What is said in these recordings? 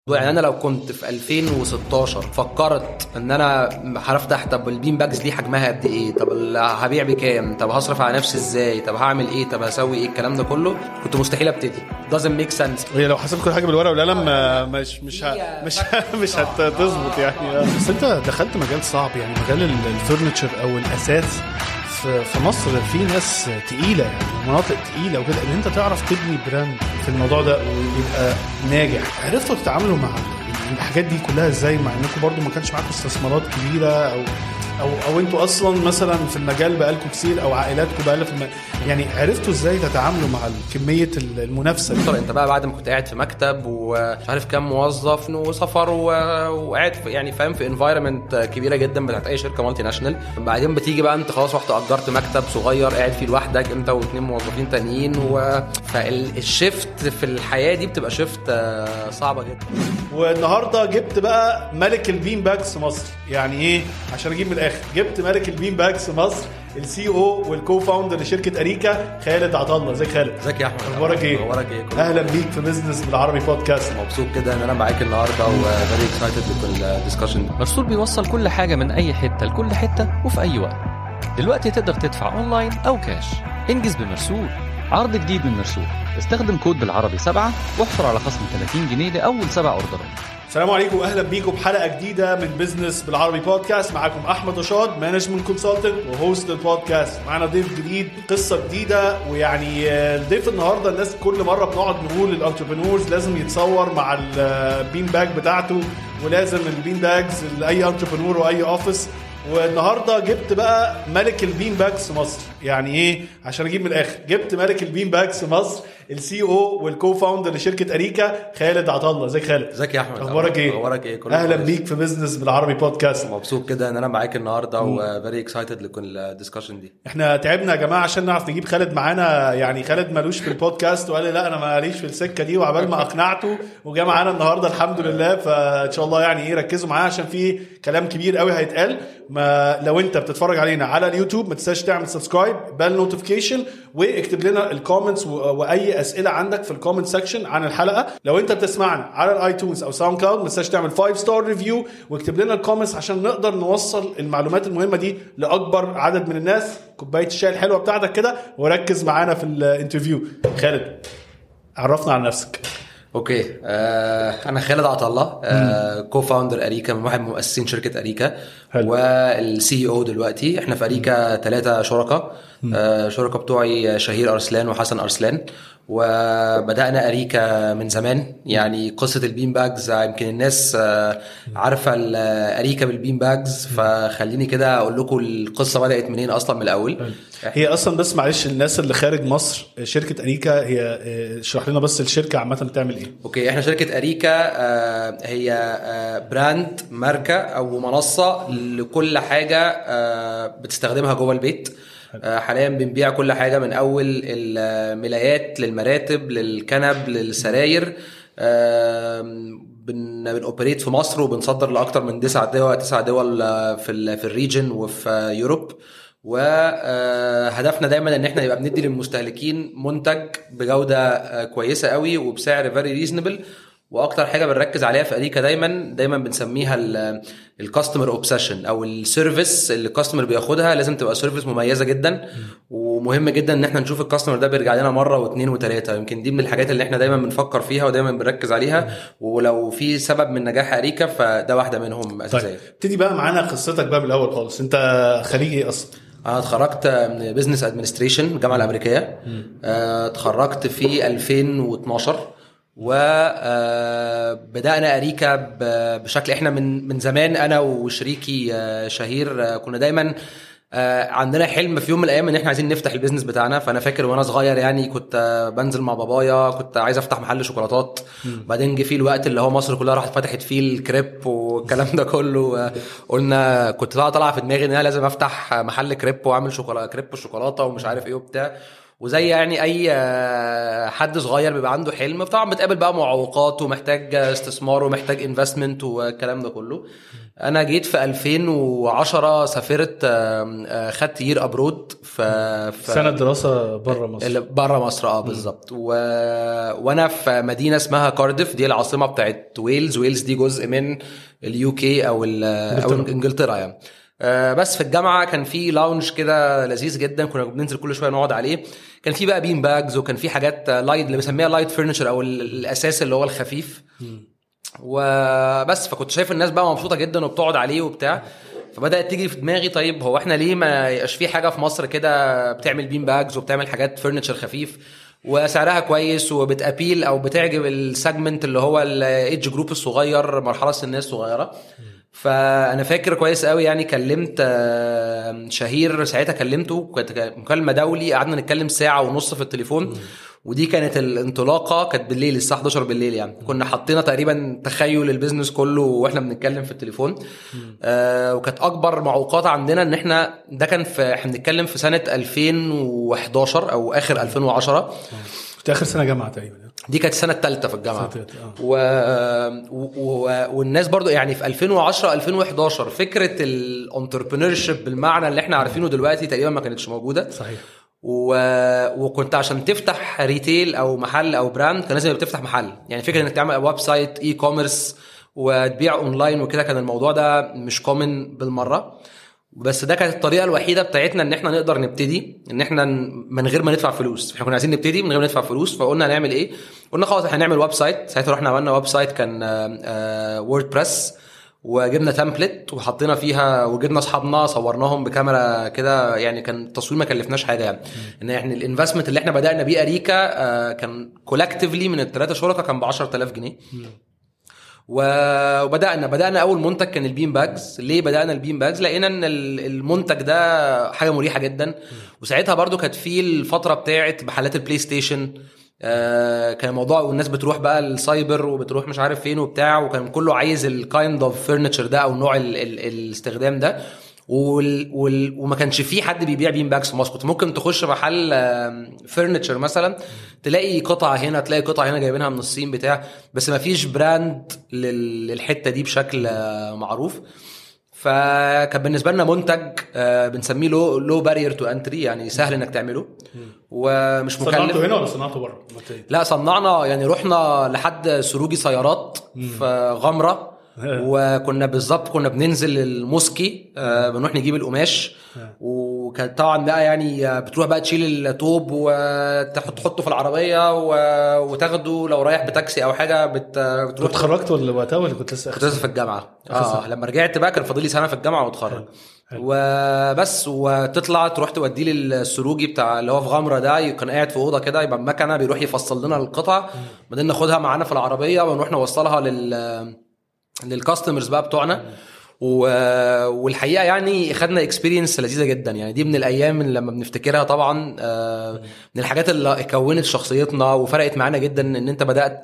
يعني انا لو كنت في 2016 فكرت ان انا هفتح طب البين باجز دي حجمها قد ايه طب ال- هبيع بكام طب هصرف على نفسي ازاي طب هعمل ايه طب هسوي ايه الكلام ده كله كنت مستحيل ابتدي doesn't make sense هي لو حسبت كل حاجه بالورقه والقلم آه، مش مش ه... مش مش هتظبط يعني آه. بس انت دخلت مجال صعب يعني مجال ال- الفurniture او الاثاث في في مصر في ناس تقيله يعني مناطق تقيله وكده ان انت تعرف تبني براند في الموضوع ده ويبقى ناجح عرفتوا تتعاملوا مع الحاجات دي كلها ازاي مع انكم برضو ما كانش معاكم استثمارات كبيره او او او انتوا اصلا مثلا في المجال بقالكم كتير او عائلاتكم بقالها في الم... يعني عرفتوا ازاي تتعاملوا مع كميه المنافسه دي طب انت بقى بعد ما كنت قاعد في مكتب ومش عارف كام موظف وسفر و... وقاعد في يعني فاهم في انفايرمنت كبيره جدا بتاعت اي شركه مالتي ناشونال بعدين بتيجي بقى انت خلاص رحت اجرت مكتب صغير قاعد فيه لوحدك انت واثنين موظفين تانيين و... فالشيفت في الحياه دي بتبقى شيفت صعبه جدا والنهارده جبت بقى ملك البين باكس مصر يعني ايه عشان اجيب من الاخر جبت ملك البين باكس مصر السي او والكو فاوندر لشركه اريكا خالد عطا الله ازيك خالد ازيك يا احمد اخبارك ايه اخبارك ايه كله اهلا بيك في بزنس بالعربي بودكاست مبسوط كده ان انا معاك النهارده وفيري اكسايتد لكل الدسكشن ده مرسول بيوصل كل حاجة من أي حتة لكل حتة وفي أي وقت دلوقتي تقدر تدفع أونلاين أو كاش انجز بمرسول عرض جديد من مرسول استخدم كود بالعربي سبعة واحصل على خصم 30 جنيه لأول سبع أوردرات السلام عليكم واهلا بيكم بحلقه جديده من بزنس بالعربي بودكاست معاكم احمد رشاد مانجمنت كونسلتنت وهوست البودكاست معانا ضيف جديد قصه جديده ويعني آه، الضيف النهارده الناس كل مره بنقعد نقول الانتربرنورز لازم يتصور مع البين باج بتاعته ولازم البين باجز لاي انتربرنور واي اوفيس والنهارده جبت بقى ملك البين باكس مصر يعني ايه عشان اجيب من الاخر جبت ملك البين باكس مصر السي او والكو فاوندر لشركه اريكا خالد عطا الله ازيك خالد ازيك يا احمد اخبارك ايه اخبارك ايه كله اهلا كويس. بيك في بزنس بالعربي بودكاست مبسوط كده ان انا معاك النهارده وفيري اكسايتد لكل الدسكشن دي احنا تعبنا يا جماعه عشان نعرف نجيب خالد معانا يعني خالد مالوش في البودكاست وقال لي لا انا ماليش في السكه دي وعبال ما اقنعته وجا معانا النهارده الحمد لله فان شاء الله يعني ايه ركزوا معانا عشان في كلام كبير قوي هيتقال ما لو انت بتتفرج علينا على اليوتيوب ما تنساش تعمل سبسكرايب بال نوتيفيكيشن واكتب لنا الكومنتس و- واي اسئله عندك في الكومنت سيكشن عن الحلقه لو انت بتسمعنا على الايتونز او ساوند كلاود ما تنساش تعمل 5 ستار ريفيو واكتب لنا الكومنتس عشان نقدر نوصل المعلومات المهمه دي لاكبر عدد من الناس كوبايه الشاي الحلوه بتاعتك كده وركز معانا في الانترفيو خالد عرفنا عن نفسك اوكي آه انا خالد عطا الله آه كو فاوندر اريكا من واحد من مؤسسين شركه اريكا حلو. والسي او دلوقتي احنا في اريكا ثلاثه شركاء آه شركاء بتوعي شهير ارسلان وحسن ارسلان وبدانا اريكا من زمان يعني قصه البين باجز يمكن الناس آه عارفه ال- اريكا بالبين باجز فخليني كده اقول لكم القصه بدات منين اصلا من الاول هي اصلا بس معلش الناس اللي خارج مصر شركه اريكا هي اه، اشرح لنا بس الشركه عامه بتعمل ايه اوكي احنا شركه اريكا آه، هي آه، براند ماركه او منصه لكل حاجه آه، بتستخدمها جوه البيت آه، حاليا بنبيع كل حاجه من اول الملايات للمراتب للكنب للسراير آم، بن بنوبريت في مصر وبنصدر لاكتر من تسع دول تسع دول آه، في ال في الريجن وفي آه، يوروب وهدفنا دايما ان احنا نبقى بندي للمستهلكين منتج بجوده آه، كويسه قوي وبسعر فيري ريزونبل واكتر حاجه بنركز عليها في اريكا دايما دايما بنسميها الكاستمر اوبسيشن او السيرفيس اللي الكاستمر بياخدها لازم تبقى سيرفيس مميزه جدا ومهم جدا ان احنا نشوف الكاستمر ده بيرجع لنا مره واثنين وثلاثه يمكن دي من الحاجات اللي احنا دايما بنفكر فيها ودايما بنركز عليها ولو في سبب من نجاح اريكا فده واحده منهم اساسيه طيب ابتدي بقى معانا قصتك بقى من الاول خالص انت خريج ايه اصلا انا اتخرجت من بزنس ادمنستريشن الجامعه الامريكيه آه، اتخرجت في 2012 وبدانا اريكا ب- بشكل احنا من من زمان انا وشريكي آه، شهير آه، كنا دايما آه، عندنا حلم في يوم من الايام ان احنا عايزين نفتح البيزنس بتاعنا فانا فاكر وانا صغير يعني كنت آه، بنزل مع بابايا كنت عايز افتح محل شوكولاتات بعدين جه فيه الوقت اللي هو مصر كلها راحت فتحت فيه الكريب والكلام ده كله آه، قلنا كنت طالعه طالعه في دماغي ان انا لازم افتح محل كريب واعمل شوكولاته كريب بالشوكولاته ومش عارف ايه وبتاع وزي يعني اي آه، حد صغير بيبقى عنده حلم طبعا بتقابل بقى معوقات ومحتاج استثمار ومحتاج انفستمنت والكلام ده كله انا جيت في 2010 سافرت آه، آه، خدت يير ابرود في في سنه دراسه بره مصر اللي بره مصر اه بالظبط و... وانا في مدينه اسمها كارديف دي العاصمه بتاعت ويلز ويلز دي جزء من اليو كي او ال... او انجلترا يعني آه، بس في الجامعه كان في لاونج كده لذيذ جدا كنا بننزل كل شويه نقعد عليه كان في بقى بين باجز وكان في حاجات لايت اللي بنسميها لايت فرنتشر او ال- الاساس اللي هو الخفيف وبس فكنت شايف الناس بقى مبسوطه جدا وبتقعد عليه وبتاع فبدات تيجي في دماغي طيب هو احنا ليه ما يبقاش في حاجه في مصر كده بتعمل بين باجز وبتعمل حاجات فرنتشر خفيف وسعرها كويس وبتابيل او بتعجب السيجمنت اللي هو الايدج جروب الصغير مرحله سنيه الصغيره فانا فاكر كويس قوي يعني كلمت آه، شهير ساعتها كلمته كانت مكالمه دولي قعدنا نتكلم ساعه ونص في التليفون ودي كانت الانطلاقه كانت بالليل الساعه 11 بالليل يعني كنا حطينا تقريبا تخيل البيزنس كله واحنا بنتكلم في التليفون آه وكانت اكبر معوقات عندنا ان احنا ده كان في احنا بنتكلم في سنه 2011 او اخر 2010 كنت اخر سنه جامعه تقريبا دي كانت السنه الثالثه في الجامعه السنة التالتة، آه. و... و... والناس برضو يعني في 2010 2011 فكره الانتربرينور شيب بالمعنى اللي احنا عارفينه دلوقتي تقريبا ما كانتش موجوده صحيح و... وكنت عشان تفتح ريتيل او محل او براند كان لازم يبقى تفتح محل يعني فكره انك تعمل ويب سايت اي كوميرس وتبيع اونلاين وكده كان الموضوع ده مش كومن بالمره بس ده كانت الطريقه الوحيده بتاعتنا ان احنا نقدر نبتدي ان احنا ن- من غير ما ندفع فلوس احنا كنا عايزين نبتدي من غير ما ندفع فلوس فقلنا هنعمل ايه قلنا خلاص احنا هنعمل ويب سايت ساعتها رحنا عملنا ويب سايت كان وورد بريس وجبنا تمبلت وحطينا فيها وجبنا اصحابنا صورناهم بكاميرا كده يعني كان التصوير ما كلفناش حاجه يعني ان احنا الانفستمنت اللي احنا بدانا بيه اريكا آه، كان كولكتيفلي من الثلاثه شركاء كان ب 10000 جنيه و- وبدانا بدانا اول منتج كان البين باجز ليه بدانا البين باجز لقينا ان ال- المنتج ده حاجه مريحه جدا وساعتها برضو كانت في الفتره بتاعه محلات البلاي ستيشن آه كان الموضوع والناس بتروح بقى السايبر وبتروح مش عارف فين وبتاع وكان كله عايز الكايند اوف فرنتشر ده او نوع ال ال الاستخدام ده وال وال وما كانش في حد بيبيع بين باجز في مصر كنت ممكن تخش محل فرنتشر مثلا تلاقي قطعه هنا تلاقي قطعه هنا جايبينها من الصين بتاع بس ما فيش براند لل- للحته دي بشكل آه، معروف فكان بالنسبه لنا منتج آه، بنسميه لو لو بارير تو انتري يعني سهل انك تعمله ومش مكلف صنعته هنا ولا صنعته بره؟ لا صنعنا يعني رحنا لحد سروجي سيارات في غمره وكنا بالظبط كنا بننزل الموسكي آه، بنروح نجيب القماش وكانت طبعا بقى يعني آه، بتروح بقى تشيل الطوب وتحط تحطه في العربيه و- وتاخده لو رايح بتاكسي او حاجه بت- بتروح كنت اتخرجت ولا وقتها ولا كنت لسه كنت لسه في الجامعه آخر اه لما رجعت بقى كان فاضل لي سنه في الجامعه واتخرج وبس وتطلع تروح توديه للسروجي بتاع اللي هو في غمره ده كان قاعد في اوضه كده يبقى مكنه بيروح يفصل لنا القطع بعدين ناخدها معانا في العربيه ونروح نوصلها لل للكاستمرز بقى بتوعنا و... والحقيقه يعني خدنا اكسبيرينس لذيذه جدا يعني دي من الايام اللي لما بنفتكرها طبعا آه، من الحاجات اللي كونت شخصيتنا وفرقت معانا جدا ان انت بدات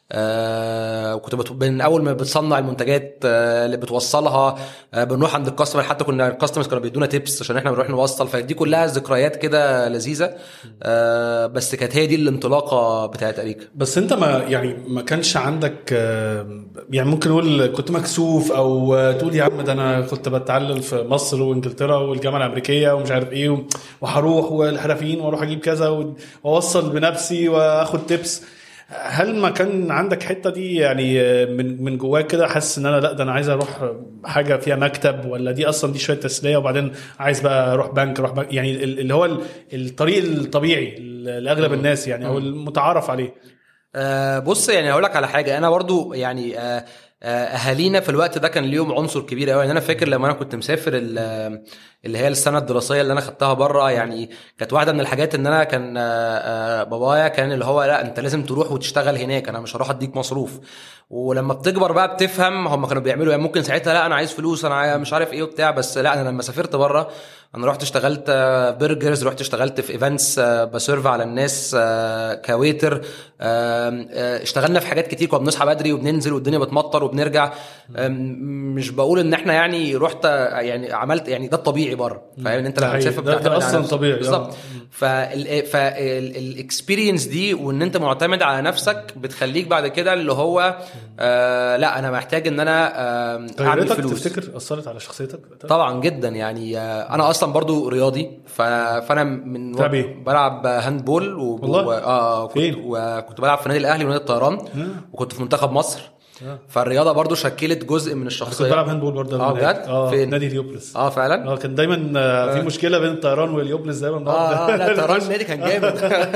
آه وكنت بت... من اول ما بتصنع المنتجات آه اللي بتوصلها آه بنروح عند الكاستمر حتى كنا الكاستمرز كانوا بيدونا تيبس عشان احنا بنروح نوصل فدي كلها ذكريات كده لذيذه آه بس كانت هي دي الانطلاقه بتاعت اريكا بس انت ما يعني ما كانش عندك آه، يعني ممكن نقول كنت مكسوف او آه، تقول يا عم ده انا كنت بتعلم في مصر وانجلترا والجامعه الامريكيه ومش عارف ايه و- وهروح والحرفيين واروح اجيب كذا و- واوصل بنفسي واخد تيبس هل ما كان عندك حته دي يعني آه، من من جواك كده حاسس ان انا لا ده انا عايز اروح حاجه فيها مكتب ولا دي اصلا دي شويه تسليه وبعدين عايز بقى اروح بنك اروح بنك يعني ال- اللي هو ال- الطريق الطبيعي لاغلب الناس يعني او المتعارف عليه آه بص يعني هقول لك على حاجه انا برضو يعني آه آه، اهالينا في الوقت ده كان ليهم عنصر كبير قوي يعني انا فاكر لما انا كنت مسافر ال- اللي هي السنه الدراسيه اللي انا خدتها بره يعني كانت واحده من الحاجات ان انا كان آه، آه، بابايا كان اللي هو لا انت لازم تروح وتشتغل هناك انا مش هروح اديك مصروف ولما بتكبر بقى بتفهم هم كانوا بيعملوا يعني ممكن ساعتها لا انا عايز فلوس انا عايز مش عارف ايه وبتاع بس لا انا لما سافرت بره انا رحت اشتغلت آه، برجرز رحت اشتغلت في ايفنتس بسيرف على الناس آه، كويتر آم، آه، اشتغلنا في حاجات كتير كنا بنصحى بدري وبننزل والدنيا بتمطر وبنرجع آم، مش بقول ان احنا يعني رحت آه، يعني عملت يعني ده الطبيعي بره فاهم ان انت لما ده تسافر حقيقي. ده- ده بتعتمد على أصلاً نفسك. طبيعي، آه. بالظبط فالاكسبيرينس دي وان انت معتمد على نفسك بتخليك بعد كده اللي هو آه لا انا محتاج ان انا آه اعمل غيرتك فلوس تفتكر اثرت على شخصيتك طبعا جدا يعني آه، انا اصلا برضو رياضي ف... فانا من بتلعب إيه؟ بلعب هاند بول و... والله؟ و... اه كنت... فين؟ وكنت بلعب في نادي الاهلي ونادي الطيران وكنت في منتخب مصر فالرياضه برضو شكلت جزء من كنت الشخصيه بلعب هاند برضه اه هناك. بجد؟ اه فين؟ نادي اليوبلس اه فعلا اه كان دايما آه، في مشكله بين الطيران واليوبلس دايما اه اه لا الطيران النادي كان جامد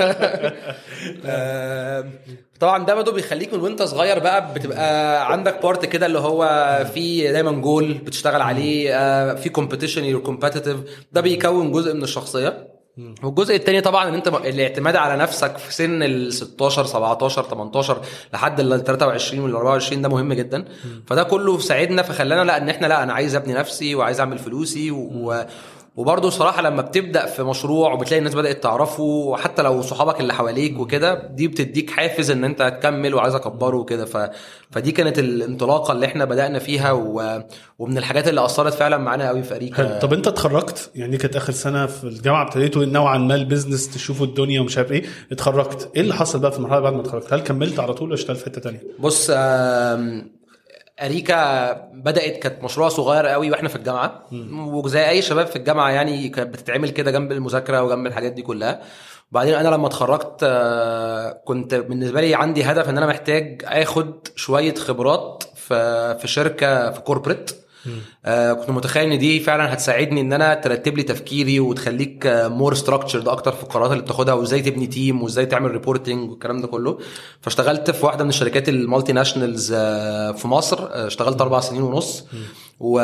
آه، طبعا ده برضه بيخليك من وانت صغير بقى بتبقى عندك بارت كده اللي هو في دايما جول بتشتغل عليه آه، في كومبيتيشن يور كومبتيتيف ده بيكون جزء من الشخصيه والجزء التاني طبعا ان انت الاعتماد على نفسك في سن ال 16 17 18 لحد ال 23 وال 24 ده مهم جدا فده كله ساعدنا فخلانا لا ان احنا لا انا عايز ابني نفسي وعايز اعمل فلوسي و... وبرضه صراحه لما بتبدا في مشروع وبتلاقي الناس بدات تعرفه وحتى لو صحابك اللي حواليك وكده دي بتديك حافز ان انت تكمل وعايز اكبره وكده ف... فدي كانت الانطلاقه اللي احنا بدانا فيها و... ومن الحاجات اللي اثرت فعلا معانا قوي في حلو. اريكا طب انت اتخرجت يعني دي كانت اخر سنه في الجامعه ابتديتوا نوعا ما البيزنس تشوفوا الدنيا ومش عارف ايه اتخرجت ايه اللي حصل بقى في المرحله بعد ما اتخرجت هل كملت على طول ولا اشتغلت في حته تانية بص آم، اريكا بدات كانت مشروع صغير قوي واحنا في الجامعه وزي اي شباب في الجامعه يعني كانت بتتعمل كده جنب المذاكره وجنب الحاجات دي كلها وبعدين انا لما اتخرجت آه، كنت بالنسبه لي عندي هدف ان انا محتاج اخد شويه خبرات في في شركه في كوربريت آه كنت متخيل ان دي فعلا هتساعدني ان انا ترتب لي تفكيري وتخليك مور ستراكشرد اكتر في القرارات اللي بتاخدها وازاي تبني تيم وازاي تعمل ريبورتنج والكلام ده كله فاشتغلت في واحده من الشركات المالتي ناشونالز آه في مصر آه اشتغلت اربع سنين ونص و...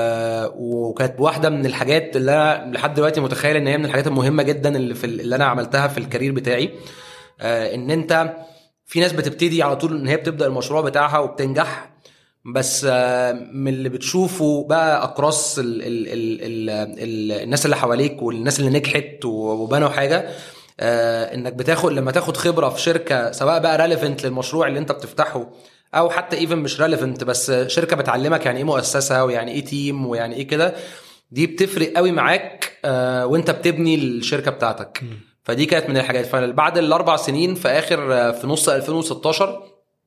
وكانت واحده من الحاجات اللي انا لحد دلوقتي متخيل ان هي من الحاجات المهمه جدا اللي في اللي انا عملتها في الكارير بتاعي آه ان انت في ناس بتبتدي على طول ان هي بتبدا المشروع بتاعها وبتنجح بس آه، من اللي بتشوفه بقى اكروس ال ال ال ال ال الناس اللي حواليك والناس اللي نجحت و- وبنوا حاجه آه، انك بتاخد لما تاخد خبره في شركه سواء بقى ريليفنت للمشروع اللي انت بتفتحه او حتى ايفن مش ريليفنت بس شركه بتعلمك يعني ايه مؤسسه ويعني ايه تيم ويعني ايه كده دي بتفرق قوي معاك آه، وانت بتبني الشركه بتاعتك فدي كانت من الحاجات فبعد الاربع سنين في اخر آه، في نص 2016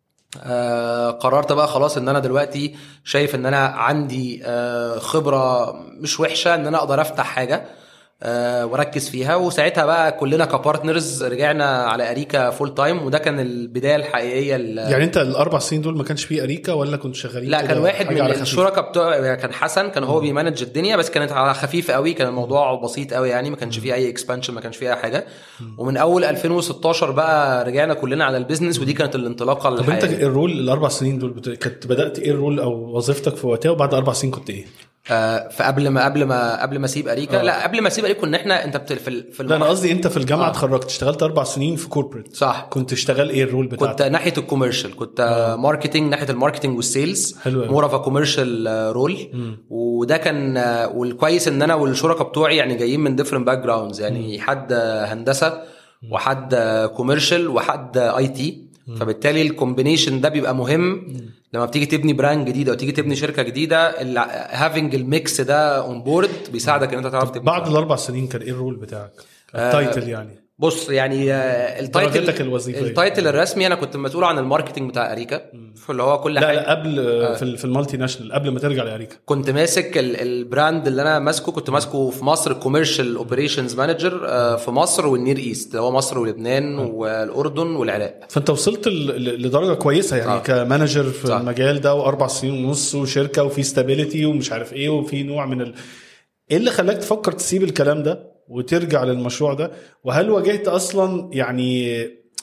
آه قررت بقى خلاص ان انا دلوقتي شايف ان انا عندي آه خبره مش وحشه ان انا اقدر افتح حاجه آه واركز فيها وساعتها بقى كلنا كبارتنرز رجعنا على اريكا فول تايم وده كان البدايه الحقيقيه ل- يعني انت الاربع سنين دول ما كانش فيه اريكا ولا كنت شغالين لا كده كان واحد حاجة من على خفيف؟ الشركاء بتوع كان حسن كان هو بيمانج الدنيا بس كانت على خفيف قوي كان الموضوع بسيط قوي يعني ما كانش فيه اي اكسبانشن ما كانش فيه اي حاجه ومن اول 2016 بقى رجعنا كلنا على البيزنس ودي كانت الانطلاقه طب انت الحقيقيه الرول الاربع سنين دول بت... كنت بدات ايه الرول او وظيفتك في وقتها وبعد اربع سنين كنت ايه؟ آه، فقبل ما قبل ما قبل ما اسيب اريكا آه. لا قبل ما اسيب اريكا كنا احنا انت بت- في ال- في لا انا المرحلة- قصدي انت في الجامعه آه. اتخرجت اشتغلت اربع سنين في كوربريت صح كنت اشتغل ايه الرول بتاعك؟ كنت ناحيه الكوميرشال كنت ماركتنج ناحيه الماركتنج والسيلز حلو أوي. مور اوف كوميرشال رول وده كان آه، والكويس ان انا والشركاء بتوعي يعني جايين من ديفرنت باك جراوندز يعني حد آه، هندسه وحد كوميرشال وحد اي تي فبالتالي الكومبينيشن ده بيبقى مهم لما بتيجي تبني براند جديد او تيجي تبني شركه جديده هافنج الميكس ده اون بورد بيساعدك ان انت تعرف تبني بعد الاربع سنين كان ايه الرول بتاعك؟ التايتل يعني بص يعني آه، التايتل درجتك الوظيفية. التايتل الرسمي انا كنت مسؤول عن الماركتنج بتاع اريكا فاللي هو كل لا حاجه لا قبل في, ال- في المالتي ناشونال قبل ما ترجع لاريكا كنت ماسك ال- البراند اللي انا ماسكه كنت ماسكه في مصر كوميرشال اوبريشنز مانجر في مصر والنير ايست اللي هو مصر ولبنان والاردن والعراق فانت وصلت ل- ل- لدرجه كويسه يعني صح. كمانجر في صح. المجال ده واربع سنين ونص وشركه وفي ستابيليتي ومش عارف ايه وفي نوع من ال... ايه اللي خلاك تفكر تسيب الكلام ده وترجع للمشروع ده وهل واجهت اصلا يعني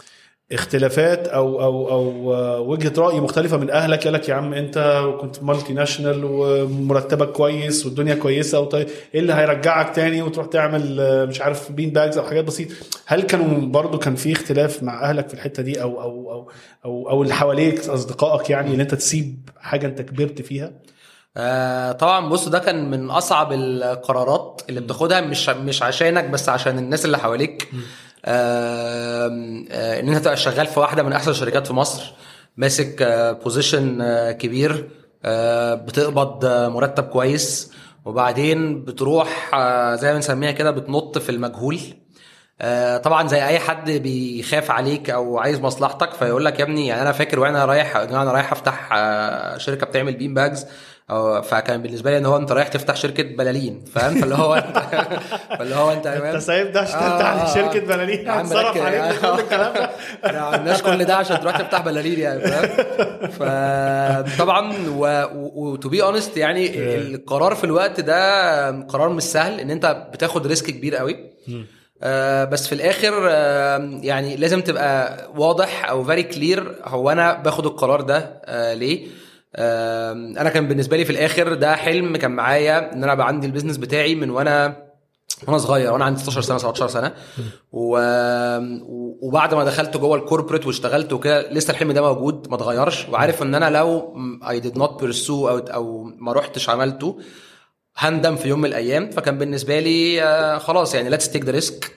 اختلافات او او او آه، وجهه راي مختلفه من اهلك قال لك يا عم انت كنت مالتي ناشونال ومرتبك كويس والدنيا كويسه وطيب ايه اللي هيرجعك تاني وتروح تعمل آه، مش عارف بين باجز او حاجات بسيطه هل كانوا برضو كان في اختلاف مع اهلك في الحته دي او او او او, أو اللي حواليك اصدقائك يعني ان انت تسيب حاجه انت كبرت فيها آه طبعا بص ده كان من اصعب القرارات اللي بتاخدها مش مش عشانك بس عشان الناس اللي حواليك آه آه ان انت تبقى شغال في واحده من احسن الشركات في مصر ماسك آه بوزيشن آه كبير آه بتقبض آه مرتب كويس وبعدين بتروح آه زي ما بنسميها كده بتنط في المجهول آه، طبعا زي اي حد بيخاف عليك او عايز مصلحتك فيقول لك يا ابني يعني انا فاكر وانا رايح انا رايح افتح آه، شركه بتعمل بين باجز أو- فكان بالنسبه لي ان هو انت رايح تفتح شركه بلالين فاهم فاللي هو انت فاللي هو انت انت سايب ده عشان آه، تفتح آه، لي آه. شركه بلالين يا عم هتصرف ركز. عليك كل الكلام ده احنا ما عملناش كل ده عشان تروح تفتح بلالين يعني فاهم فطبعا وتو بي اونست يعني القرار في الوقت ده قرار مش سهل ان انت بتاخد ريسك كبير قوي آه بس في الاخر آه يعني لازم تبقى واضح او فيري كلير هو انا باخد القرار ده آه ليه آه انا كان بالنسبه لي في الاخر ده حلم كان معايا ان انا ابقى عندي البيزنس بتاعي من وانا وانا صغير وانا عندي 16 سنه 17 سنه و... وبعد ما دخلت جوه الكوربريت واشتغلت وكده لسه الحلم ده موجود ما اتغيرش وعارف ان انا لو اي ديد نوت بيرسو او او ما رحتش عملته هندم في يوم من الايام فكان بالنسبه لي آه، خلاص يعني ليتس تيك ذا ريسك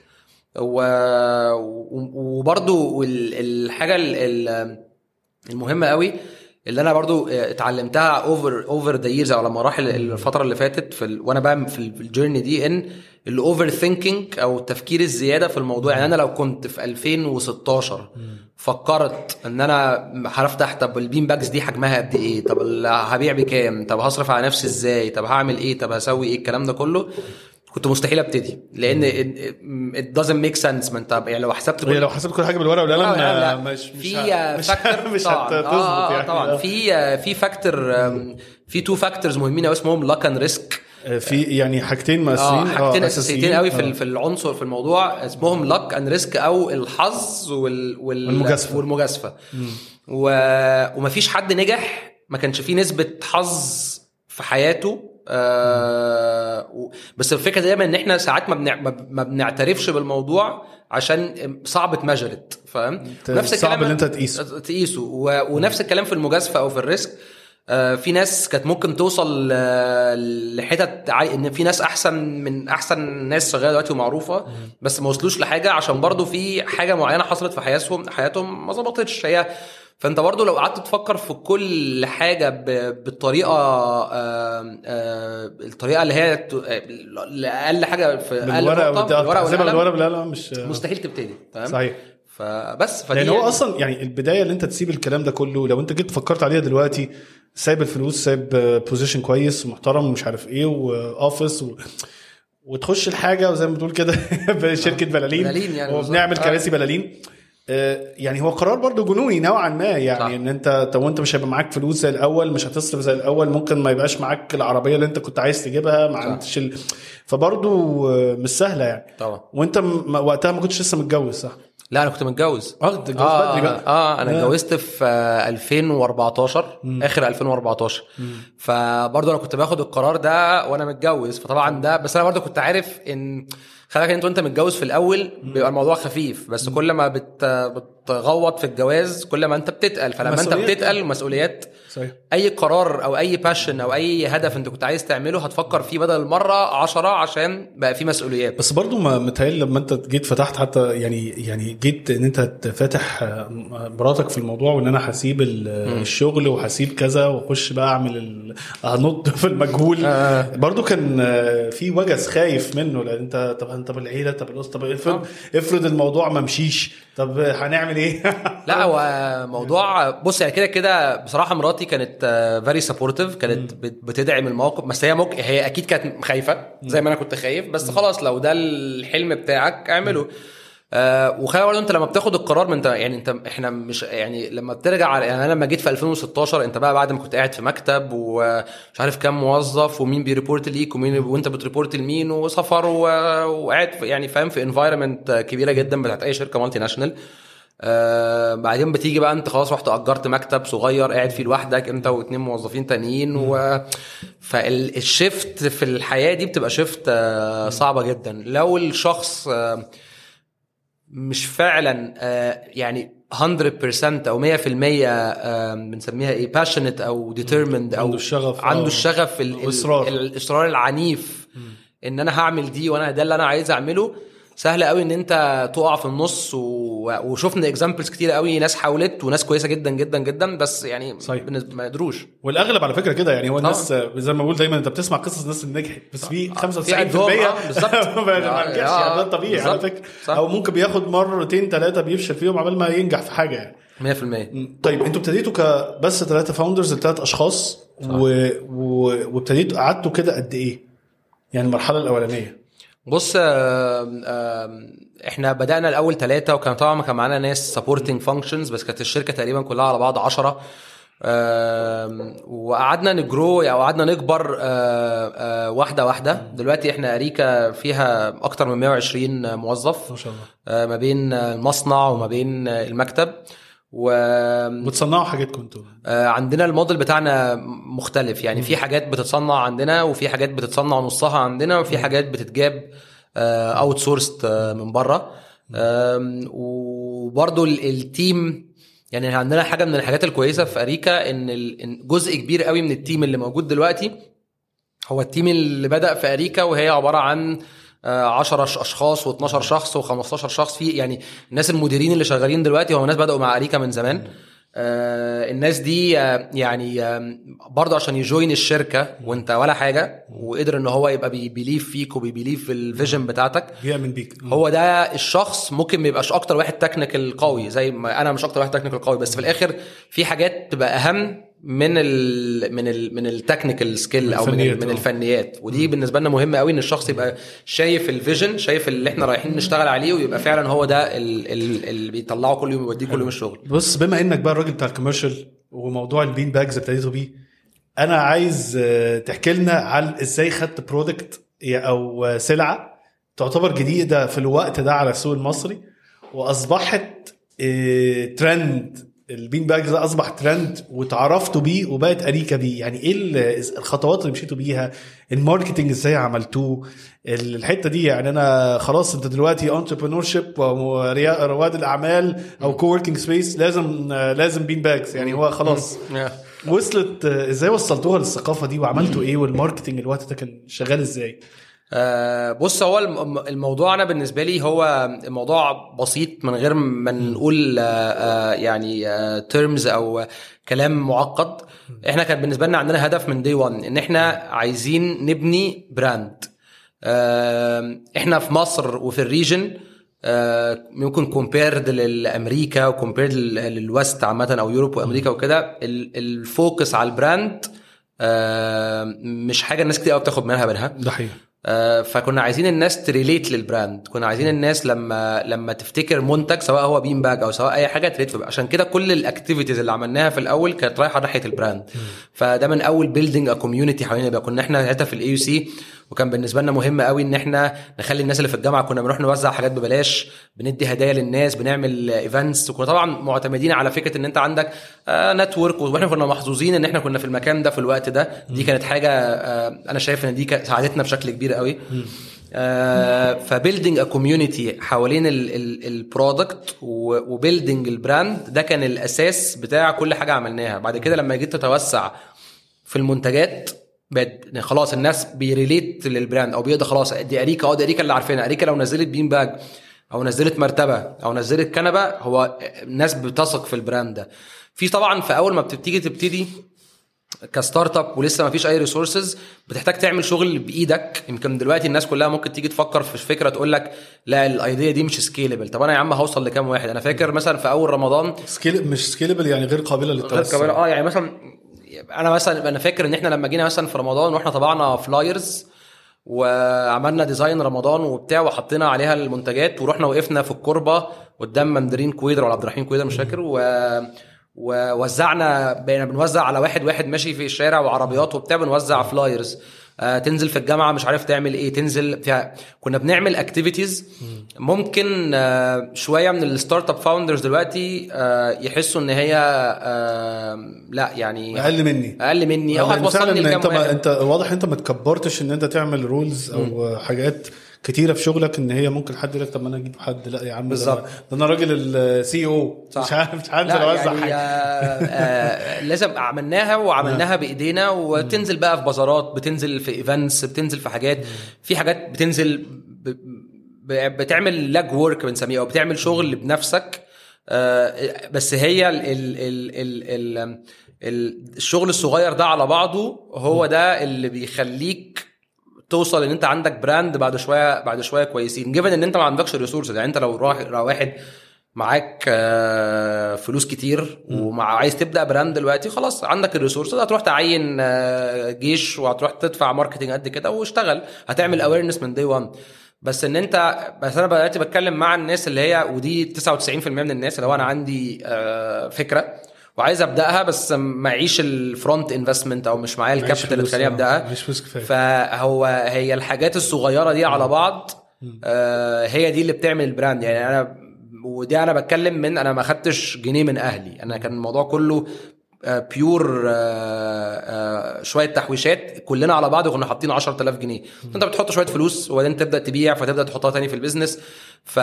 وبرضو ال- الحاجه ال- ال- المهمه قوي اللي انا برضو اتعلمتها اوفر اوفر ذا ييرز او لما راح الفتره اللي فاتت في ال... وانا بقى في ال- في الجيرني دي ان الاوفر ثينكينج او التفكير الزياده في الموضوع يعني انا لو كنت في 2016 فكرت ان انا هفتح طب البين باجز دي حجمها قد ايه طب ال- هبيع بكام طب هصرف على نفسي ازاي طب هعمل ايه طب هسوي ايه الكلام ده كله كنت مستحيل ابتدي لان it doesn't make sense ما انت يعني لو حسبت هي لو حسبت كل حاجه بالورقه والقلم لا، لا، لا. آه، مش مش في ه- مش فاكتور مش طبعا هتظبط آه آه يعني طبعا في في فاكتور في تو فاكتورز مهمين قوي اسمهم لاك اند ريسك آه، في يعني حاجتين مؤثرين اه حاجتين آه، اساسيتين قوي في آه. ال- في العنصر في الموضوع اسمهم لاك اند ريسك او الحظ وال وال والمجازفة. والمجازفه و... ومفيش حد نجح ما كانش فيه نسبه حظ في حياته آه و... بس الفكره دايما ان احنا ساعات ما, بنع... ما ب- ما بنعترفش بالموضوع عشان صعب اتمجرت فاهم صعب ان انت تقيسه تقيسه و... ونفس الكلام في المجازفه او في الريسك آه، في ناس كانت ممكن توصل آه، لحتت عالي ان في ناس احسن من احسن ناس شغاله دلوقتي ومعروفه بس ما وصلوش لحاجه عشان برضو في حاجه معينه حصلت في حياتهم حياتهم ما ظبطتش هي فانت برضو لو قعدت تفكر في كل حاجه ب- بالطريقه آه، آه، الطريقه اللي هي ت- آه، لاقل حاجه في اقل بالورقه نقطة، بالورقه والقلم والقلم بالورقه بالقلم مش مستحيل تبتدي فاهم صحيح فبس فدي لان هو اصلا يعني البدايه اللي انت تسيب الكلام ده كله لو انت جيت فكرت عليها دلوقتي سايب الفلوس سايب بوزيشن كويس ومحترم ومش عارف ايه واوفيس و... وتخش الحاجه وزي ما بتقول كده بشركه بلالين بلالين يعني وبنعمل بالظبط. كراسي بلالين آه، يعني هو قرار برضو جنوني نوعا ما يعني صح. ان انت طب وانت مش هيبقى معاك فلوس زي الاول مش هتصرف زي الاول ممكن ما يبقاش معاك العربيه اللي انت كنت عايز تجيبها ما صح. عندكش ال... فبرضو آه، مش سهله يعني طبعا وانت م... وقتها ما كنتش لسه متجوز صح؟ لا انا كنت متجوز اه انت اتجوزت اه بدري بقى اه انا آه. اتجوزت في آه، 2014 اخر 2014 فبرضه انا كنت باخد القرار ده وانا متجوز فطبعا ده بس انا برضه كنت عارف ان خلي بالك انت وانت متجوز في الاول بيبقى الموضوع خفيف بس كل ما بت بتغوط في الجواز كل ما انت بتتقل فلما انت مسؤوليات. بتتقل مسؤوليات صحيح اي قرار او اي باشن او اي هدف انت كنت عايز تعمله هتفكر فيه بدل مره عشرة عشان بقى فيه مسؤوليات بس برضو ما متهيألي لما انت جيت فتحت حتى يعني يعني جيت ان انت فاتح آه، مراتك في الموضوع وان انا هسيب ال- الشغل وهسيب كذا واخش بقى اعمل ال- هنط في المجهول آه. برضو كان آه، في وجس خايف منه لان انت طب انت بالعيله طب الاسره طب افرض افرض الموضوع ما مشيش طب هنعمل ايه؟ لا هو موضوع بص يعني كده كده بصراحه مراتي كانت فيري سبورتيف كانت بت- بتدعم الموقف بس هي ممكن هي اكيد كانت خايفه زي ما انا كنت خايف بس خلاص لو ده الحلم بتاعك اعمله آه وخلي برضه انت لما بتاخد القرار من انت يعني انت احنا مش يعني لما بترجع على- يعني انا لما جيت في 2016 انت بقى بعد ما كنت قاعد في مكتب ومش عارف كام موظف ومين بيريبورت ليك ومين وانت بتريبورت لمين وسفر و- وقاعد في- يعني فاهم في انفايرمنت كبيره جدا بتاعت اي شركه مالتي ناشونال آه بعدين بتيجي بقى انت خلاص رحت اجرت مكتب صغير قاعد فيه لوحدك انت واثنين موظفين تانيين و فالشيفت في الحياه دي بتبقى شيفت آه صعبه جدا لو الشخص آه مش فعلا آه يعني 100% او 100% آه، بنسميها ايه passionate او determined او عنده الشغف، عنده آه. الشغف ال- ال- وإصرار. الاصرار العنيف ان انا هعمل دي وانا ده اللي انا عايز اعمله سهل قوي ان انت تقع في النص و... وشفنا اكزامبلز كتير قوي ناس حاولت وناس كويسه جدا جدا جدا بس يعني صحيح. بالنسبة ما قدروش والاغلب على فكره كده يعني هو الناس زي ما بقول دايما انت بتسمع قصص الناس اللي نجحت بس في 95% في عندهم، آه، بالظبط. ما آه، نجحش آه، يعني ده طبيعي على بالظبط. فكره صح. او ممكن بياخد مرتين ثلاثه بيفشل فيهم عبال ما ينجح في حاجه يعني 100% طيب انتوا ابتديتوا كبس ثلاثه فاوندرز لثلاث اشخاص و... و... وابتديتوا قعدتوا كده قد ايه؟ يعني المرحله الاولانيه بص آم، آم، احنا بدانا الاول ثلاثه وكان طبعا كان معانا ناس سبورتنج فانكشنز بس كانت الشركه تقريبا كلها على بعض 10 وقعدنا نجرو او قعدنا نكبر آه، آه، واحده واحده دلوقتي احنا اريكا فيها اكتر من 120 موظف ما شاء الله آه، ما بين المصنع وما بين المكتب و بتصنعوا حاجاتكم انتوا آه، عندنا الموديل بتاعنا مختلف يعني في حاجات بتتصنع عندنا وفي حاجات بتتصنع نصها عندنا وفي حاجات بتتجاب اوت سورست من بره آم، وبرضو ال- التيم يعني عندنا حاجه من الحاجات الكويسه في اريكا ان ال- إن جزء كبير قوي من التيم اللي موجود دلوقتي هو التيم اللي بدا في اريكا وهي عباره عن آه، 10 ش- اشخاص و12 شخص و15 شخص في يعني الناس المديرين اللي شغالين دلوقتي هم ناس بداوا مع اريكا من زمان آه، الناس دي آه، يعني آه، برضه عشان يجوين الشركه وانت ولا حاجه وقدر ان هو يبقى بيبيليف فيك وبيبيليف في الفيجن بتاعتك بيأمن بيك هو ده الشخص ممكن ما يبقاش اكتر واحد تكنيكال قوي زي ما انا مش اكتر واحد تكنيكال قوي بس في الاخر في حاجات تبقى اهم من ال من ال من التكنيكال سكيل او من, الفنيات، ال- من آه. الفنيات ودي بالنسبه لنا مهمه قوي ان الشخص يبقى شايف الفيجن شايف اللي احنا رايحين نشتغل عليه ويبقى فعلا هو ده ال- ال- اللي بيطلعه كل يوم ويوديه كل يوم الشغل بص بما انك بقى الراجل بتاع الكوميرشال وموضوع البين باجز ابتديتوا بيه انا عايز آه، تحكي لنا عن ازاي خدت برودكت او آه، سلعه تعتبر جديده في الوقت ده على السوق المصري واصبحت آه، ترند البين باجز ده اصبح ترند وتعرفتوا بيه وبقت اريكا بيه يعني ايه ال- الخطوات اللي مشيتوا بيها الماركتنج ازاي عملتوه الحته دي يعني انا خلاص انت دلوقتي انتربرنور شيب رواد الاعمال او كووركينج سبيس لازم آه، لازم بين باجز يعني هو خلاص وصلت آه، ازاي وصلتوها للثقافه دي وعملتوا ايه والماركتنج الوقت ده كان شغال ازاي آه، بص هو الم- الموضوع انا بالنسبه لي هو الموضوع بسيط من غير ما نقول آه، آه، يعني تيرمز او كلام معقد احنا كان بالنسبه لنا عندنا هدف من دي 1 ان احنا عايزين نبني براند آه، احنا في مصر وفي الريجن آه، ممكن كومبيرد لامريكا وكومبيرد للويست عامه او يوروب وامريكا وكده ال- الفوكس على البراند آه، مش حاجه الناس كتير قوي بتاخد منها بالها ده حقيقي آه، فكنا عايزين الناس تريليت للبراند كنا عايزين الناس لما لما تفتكر منتج سواء هو بين باج او سواء اي حاجه تريليت في- عشان كده كل الاكتيفيتيز اللي عملناها في الاول كانت رايحه ناحيه البراند فده من اول بيلدينج ا كوميونتي حوالين يبقى كنا احنا ساعتها في الاي يو سي وكان بالنسبه لنا مهم قوي ان احنا نخلي الناس اللي في الجامعه كنا بنروح نوزع حاجات ببلاش بندي هدايا للناس بنعمل ايفنتس وكنا طبعا معتمدين على فكره ان انت عندك نتورك واحنا كنا محظوظين ان احنا كنا في المكان ده في الوقت ده دي كانت حاجه آه، انا شايف ان دي كانت ساعدتنا بشكل كبير قوي فبيلدينج ا كوميونتي حوالين البرودكت وبيلدينج البراند ده كان الاساس بتاع كل حاجه عملناها بعد كده لما جيت تتوسع في المنتجات بقت يعني خلاص الناس بيريليت للبراند او بيقدر خلاص دي اريكا اه دي اريكا اللي عارفينها اريكا لو نزلت بين باج او نزلت مرتبه او نزلت كنبه هو الناس بتثق في البراند ده في طبعا في اول ما بتبتدي تبتدي كستارت اب ولسه ما فيش اي ريسورسز بتحتاج تعمل شغل بايدك يمكن دلوقتي الناس كلها ممكن تيجي تفكر في فكره تقول لك لا الايديا دي مش سكيلبل طب انا يا عم هوصل لكام واحد انا فاكر مثلا في اول رمضان سكيل مش سكيلبل يعني غير قابله غير للتوسع كمان اه يعني مثلا انا مثلا انا فاكر ان احنا لما جينا مثلا في رمضان واحنا طبعنا فلايرز وعملنا ديزاين رمضان وبتاع وحطينا عليها المنتجات ورحنا وقفنا في الكوربه قدام مندرين كويدر ولا عبد الرحيم كويدر مش فاكر و ووزعنا بقينا بنوزع على واحد واحد ماشي في الشارع وعربيات وبتاع بنوزع فلايرز آه تنزل في الجامعه مش عارف تعمل ايه تنزل فيها كنا بنعمل اكتيفيتيز ممكن آه شويه من الستارت اب فاوندرز دلوقتي آه يحسوا ان هي آه لا يعني اقل مني اقل مني او لأن هتوصلني فعلا لكام انت ما واحد. انت واضح انت ما تكبرتش ان انت تعمل رولز او حاجات كتيره في شغلك ان هي ممكن حد يقول لك طب ما انا اجيب حد لا يا عم ده بالظبط. أنا- ده انا راجل السي او صح. مش عارف مش عارف لا اوزع يعني حاجه آه آه لازم عملناها وعملناها بايدينا وتنزل بقى في بازارات بتنزل في ايفنتس بتنزل في حاجات في حاجات بتنزل ب- ب- بتعمل لاج ورك بنسميه او بتعمل شغل بنفسك آه بس هي ال ال ال ال ال ال الشغل الصغير ده على بعضه هو ده اللي بيخليك توصل ان انت عندك براند بعد شويه بعد شويه كويسين جيفن ان انت ما عندكش ريسورسز يعني انت لو راح لو واحد معاك آه، فلوس كتير ومع عايز تبدا براند دلوقتي خلاص عندك الريسورسز هتروح تعين آه، جيش وهتروح تدفع ماركتنج قد كده واشتغل هتعمل اويرنس من دي 1 بس ان انت بس انا دلوقتي بتكلم مع الناس اللي هي ودي 99% من الناس اللي هو انا عندي آه، فكره وعايز ابداها بس معيش الفرونت انفستمنت او مش معايا الكابيتال اللي تخليني ابداها مش فلوس كفايه فهو هي الحاجات الصغيره دي على بعض آه هي دي اللي بتعمل البراند يعني انا ودي انا بتكلم من انا ما خدتش جنيه من اهلي انا كان الموضوع كله بيور شويه تحويشات كلنا على بعض كنا حاطين 10000 جنيه انت بتحط شويه فلوس وبعدين تبدا تبيع فتبدا تحطها تاني في البيزنس ف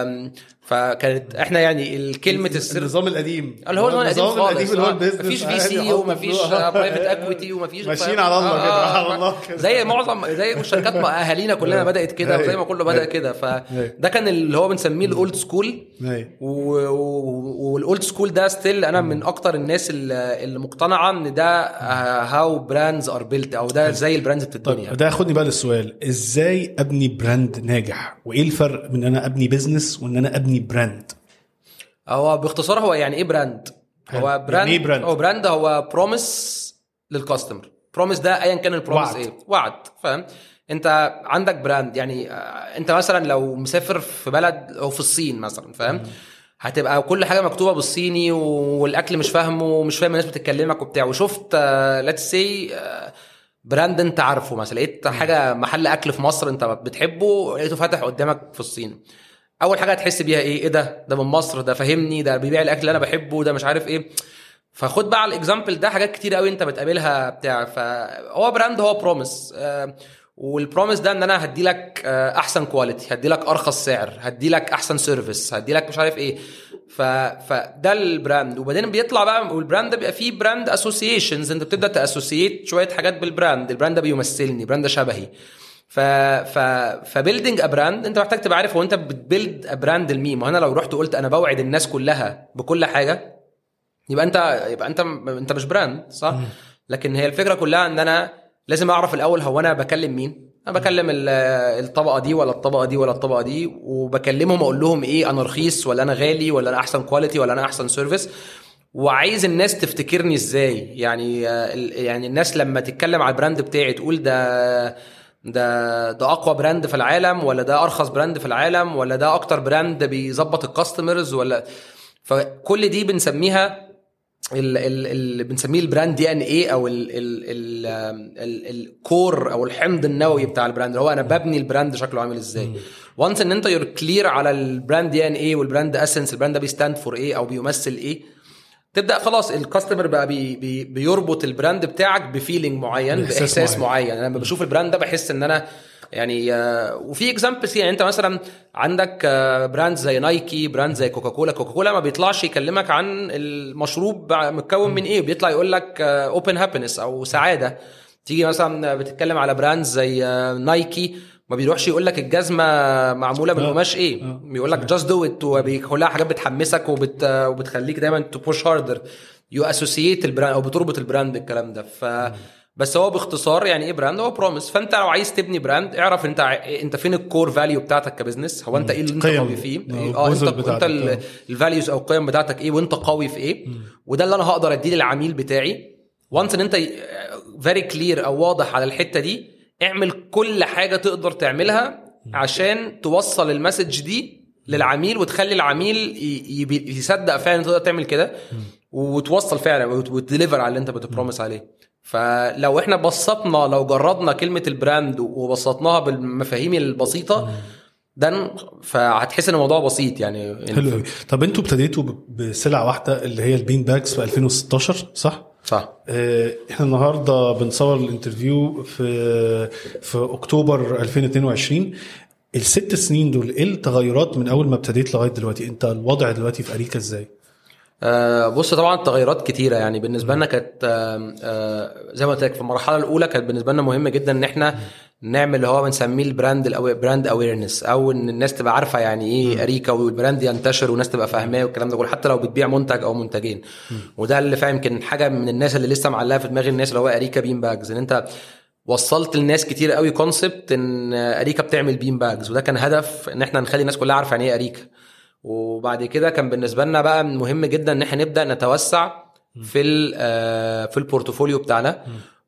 فكانت احنا يعني الكلمه السر النظام القديم اللي هو النظام القديم النظام خالص القديم اللي هو آه. البيزنس مفيش في عادي سي يحط ومفيش فلوس. برايفت اكويتي ومفيش ماشيين على الله كده، على الله كده. زي معظم زي الشركات ما اهالينا كلنا بدات كده وزي ما كله بدا كده فده كان اللي هو بنسميه الاولد سكول أيوة. والاولد سكول ده ستيل انا من اكتر الناس اللي اللي مقتنعه ان ده هاو براندز ار بيلت او ده زي البراندز بتتبني طيب ده ياخدني بقى للسؤال ازاي ابني براند ناجح وايه الفرق من ان انا ابني بزنس وان انا ابني براند هو باختصار هو يعني ايه براند؟ حلو. هو براند يعني إيه براند؟ هو براند هو بروميس للكاستمر بروميس ده ايا كان البروميس وعد. ايه وعد فاهم انت عندك براند يعني آه، انت مثلا لو مسافر في بلد او في الصين مثلا فاهم هتبقى كل حاجه مكتوبه بالصيني والاكل مش فاهمه ومش فاهم الناس بتتكلمك وبتاع وشفت ليتس سي براند انت عارفه مثلا لقيت حاجه محل اكل في مصر انت بتحبه لقيته فاتح قدامك في الصين اول حاجه هتحس بيها ايه ايه ده ده من مصر ده فاهمني ده بيبيع الاكل اللي انا بحبه ده مش عارف ايه فخد بقى على الاكزامبل ده حاجات كتير قوي انت بتقابلها بتاع فهو براند هو بروميس والبروميس ده ان انا هدي لك احسن كواليتي هدي لك ارخص سعر هدي لك احسن سيرفيس هدي لك مش عارف ايه ف... فده البراند وبعدين بيطلع بقى والبراند ده بيبقى فيه براند اسوسيشنز انت بتبدا تاسوسييت شويه حاجات بالبراند البراند ده بيمثلني براند ده شبهي ف ف فبيلدينج براند انت محتاج تبقى عارف هو انت بتبيلد براند لمين ما انا لو رحت قلت انا بوعد الناس كلها بكل حاجه يبقى انت يبقى انت انت مش براند صح لكن هي الفكره كلها ان انا لازم اعرف الاول هو انا بكلم مين انا بكلم الطبقه دي ولا الطبقه دي ولا الطبقه دي وبكلمهم اقول لهم ايه انا رخيص ولا انا غالي ولا انا احسن كواليتي ولا انا احسن سيرفيس وعايز الناس تفتكرني ازاي يعني يعني الناس لما تتكلم على البراند بتاعي تقول ده ده ده اقوى براند في العالم ولا ده ارخص براند في العالم ولا ده اكتر براند بيظبط الكاستمرز ولا فكل دي بنسميها اللي بنسميه البراند دي ان ايه او الكور او الحمض النووي بتاع البراند هو انا ببني البراند شكله عامل ازاي وانس ان انت يور كلير على البراند دي ان ايه والبراند اسنس البراند ده بيستاند فور ايه او بيمثل ايه تبدا خلاص الكاستمر بقى بي بي بيربط البراند بتاعك بفيلينج معين باحساس معين, معين. انا لما بشوف البراند ده بحس ان انا يعني وفي اكزامبلز يعني انت مثلا عندك براند زي نايكي براند زي كوكاكولا كوكاكولا ما بيطلعش يكلمك عن المشروب متكون من ايه بيطلع يقول لك اوبن هابينس او سعاده تيجي مثلا بتتكلم على براند زي نايكي ما بيروحش يقول لك الجزمه معموله من قماش ايه بيقول لك جاست دو ات وكلها حاجات بتحمسك وبت وبتخليك دايما تو بوش هاردر يو اسوسييت البراند او بتربط البراند بالكلام ده ف بس هو باختصار يعني ايه براند هو بروميس فانت لو عايز تبني براند اعرف انت انت فين الكور فاليو بتاعتك كبزنس هو انت ايه اللي انت قوي فيه اه انت انت الفاليوز او القيم بتاعتك ايه وانت قوي في ايه وده اللي انا هقدر اديه للعميل بتاعي وانس ان انت فيري كلير او واضح على الحته دي اعمل كل حاجه تقدر تعملها عشان توصل المسج دي للعميل وتخلي العميل يصدق فعلا تقدر تعمل كده وتوصل فعلا وتديليفر على اللي انت بتبروميس عليه فلو احنا بسطنا لو جردنا كلمه البراند وبسطناها بالمفاهيم البسيطه ده فهتحس ان الموضوع بسيط يعني حلو قوي طب انتوا ابتديتوا ب- بسلعه واحده اللي هي البين باكس في 2016 صح؟ صح آه، احنا النهارده بنصور الانترفيو في في اكتوبر 2022 الست سنين دول ايه التغيرات من اول ما ابتديت لغايه دلوقتي انت الوضع دلوقتي في اريكا ازاي آه، بص طبعا التغيرات كتيره يعني بالنسبه لنا كانت آه، آه، زي ما قلت لك في المرحله الاولى كانت بالنسبه لنا مهم جدا ان احنا نعمل اللي هو بنسميه البراند الأو... براند اويرنس او ان الناس تبقى عارفه يعني ايه اريكا والبراند ينتشر والناس تبقى فاهماه والكلام ده كله حتى لو بتبيع منتج او منتجين وده اللي فاهم يمكن حاجه من الناس اللي لسه معلقه في دماغ الناس اللي هو اريكا بين باجز ان انت وصلت لناس كتير قوي كونسبت ان اريكا بتعمل بين باجز وده كان هدف ان احنا نخلي الناس كلها عارفه يعني ايه اريكا وبعد كده كان بالنسبه لنا بقى مهم جدا ان احنا نبدا نتوسع في ال- آه، في البورتفوليو بتاعنا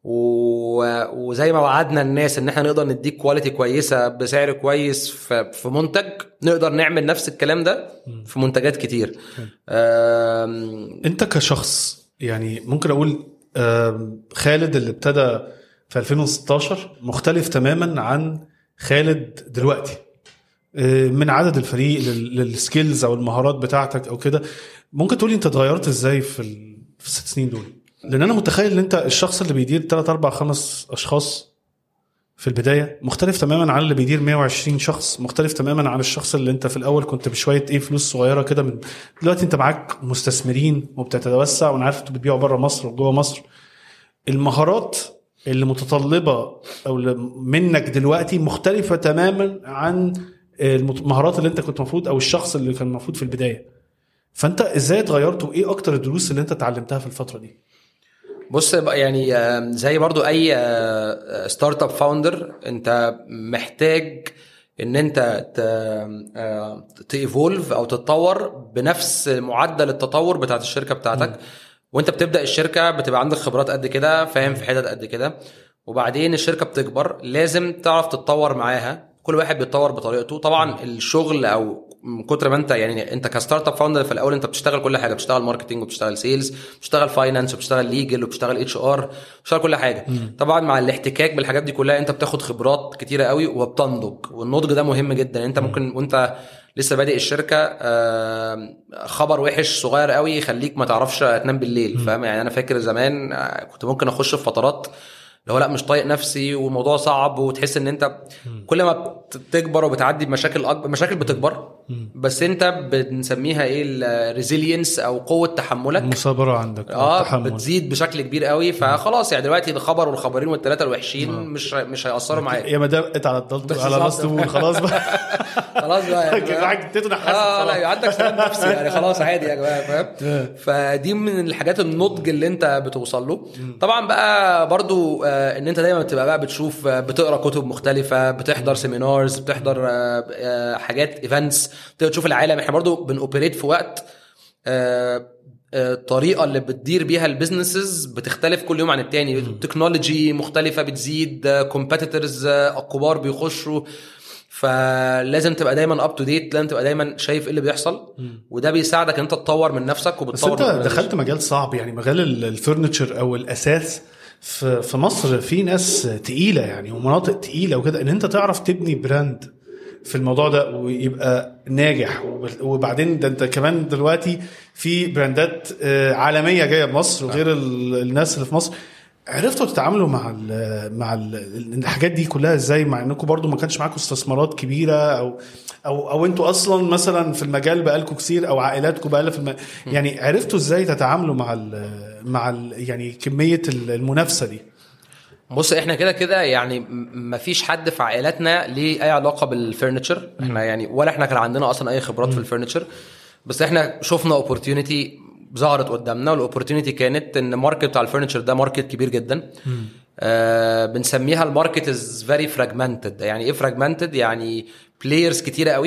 و- وزي ما وعدنا الناس ان احنا نقدر نديك كواليتي كويسه بسعر كويس في في منتج نقدر نعمل نفس الكلام ده في منتجات كتير آم، انت كشخص يعني ممكن اقول آم، خالد اللي ابتدى في 2016 مختلف تماما عن خالد دلوقتي آه، من عدد الفريق لل- للسكيلز او المهارات بتاعتك او كده ممكن تقولي انت اتغيرت ازاي في ال- في الست سنين دول لان انا متخيل ان انت الشخص اللي بيدير 3 4 5 اشخاص في البدايه مختلف تماما عن اللي بيدير 120 شخص مختلف تماما عن الشخص اللي انت في الاول كنت بشويه ايه فلوس صغيره كده من دلوقتي انت معاك مستثمرين وبتتوسع وانا عارف انتوا بتبيعوا بره مصر وجوه مصر المهارات اللي متطلبه او اللي منك دلوقتي مختلفه تماما عن المهارات اللي انت كنت المفروض او الشخص اللي كان المفروض في البدايه فانت ازاي اتغيرت وايه اكتر الدروس اللي انت اتعلمتها في الفتره دي بص بص بقى يعني آه، زي برضو اي ستارت اب فاوندر انت محتاج ان انت تيفولف او تتطور بنفس معدل التطور بتاعت الشركه بتاعتك وانت بتبدا الشركه بتبقى عندك خبرات قد كده فاهم في حتت قد كده وبعدين الشركه بتكبر لازم تعرف تتطور معاها كل واحد بيتطور بطريقته طبعا الشغل او من كتر ما انت يعني انت كستارت اب فاوندر في الاول انت بتشتغل كل حاجه بتشتغل ماركتنج وبتشتغل سيلز بتشتغل فاينانس وبتشتغل ليجل وبتشتغل اتش ار بتشتغل كل حاجه طبعا مع الاحتكاك بالحاجات دي كلها انت بتاخد خبرات كتيره قوي وبتنضج والنضج ده مهم جدا انت ممكن وانت لسه بادئ الشركه آه، خبر وحش صغير قوي يخليك ما تعرفش تنام بالليل فاهم يعني انا فاكر زمان آه، كنت ممكن اخش في فترات اللي هو لا مش طايق نفسي والموضوع صعب وتحس ان انت كل ما بتكبر وبتعدي بمشاكل اكبر مشاكل بتكبر بس انت بنسميها ايه الريزيلينس او قوه تحملك المثابره عندك اه التحمل. بتزيد بشكل كبير قوي فخلاص يعني دلوقتي الخبر والخبرين والثلاثه الوحشين مش مش هياثروا معايا يا ما دقت على الضلط بس على راس بالظبط. طول خلاص بقى خلاص بقى يعني كده واحد اديته نحاس اه خلاص. لا عندك سلام نفسي يعني خلاص عادي يا جماعه فاهم فدي من الحاجات النضج اللي انت بتوصل له طبعا بقى برضو آه، ان انت دايما بتبقى بقى بتشوف آه، بتقرا كتب مختلفه بتحضر سيمينارز بتحضر آه، آه، حاجات ايفنتس تشوف العالم احنا برضو بنوبريت في وقت آه، آه، الطريقه اللي بتدير بيها البيزنسز بتختلف كل يوم عن التاني تكنولوجي مختلفه بتزيد كومبيتيتورز كبار بيخشوا فلازم تبقى دايما اب تو ديت لازم تبقى دايما شايف ايه اللي بيحصل وده بيساعدك ان انت تطور من نفسك بس وبتطور انت من organization. دخلت مجال صعب يعني مجال ال- الفurniture او الاساس في في مصر في ناس تقيله يعني ومناطق تقيله وكده ان انت تعرف تبني براند في الموضوع ده ويبقى ناجح وب- وبعدين ده انت كمان دلوقتي في براندات آه، عالميه جايه بمصر وغير ال- الناس اللي في مصر عرفتوا تتعاملوا مع ال مع ال الحاجات دي كلها ازاي مع انكم برضو ما كانش معاكم استثمارات كبيره او او او انتوا اصلا مثلا في المجال بقالكم كتير او عائلاتكم بقالها في الم... يعني عرفتوا ازاي تتعاملوا مع ال مع ال يعني كميه ال- المنافسه دي بص احنا كده كده يعني م- مفيش حد في عائلاتنا ليه اي علاقه بالفرنتشر احنا يعني ولا احنا كان عندنا اصلا اي خبرات في الفرنتشر بس احنا شفنا اوبورتيونيتي ظهرت قدامنا والاوبورتيونيتي كانت ان الماركت بتاع الفرنتشر ده ماركت كبير جدا آه بنسميها الماركت از فيري فراجمنتد يعني ايه فراجمنتد يعني بلايرز كتيره قوي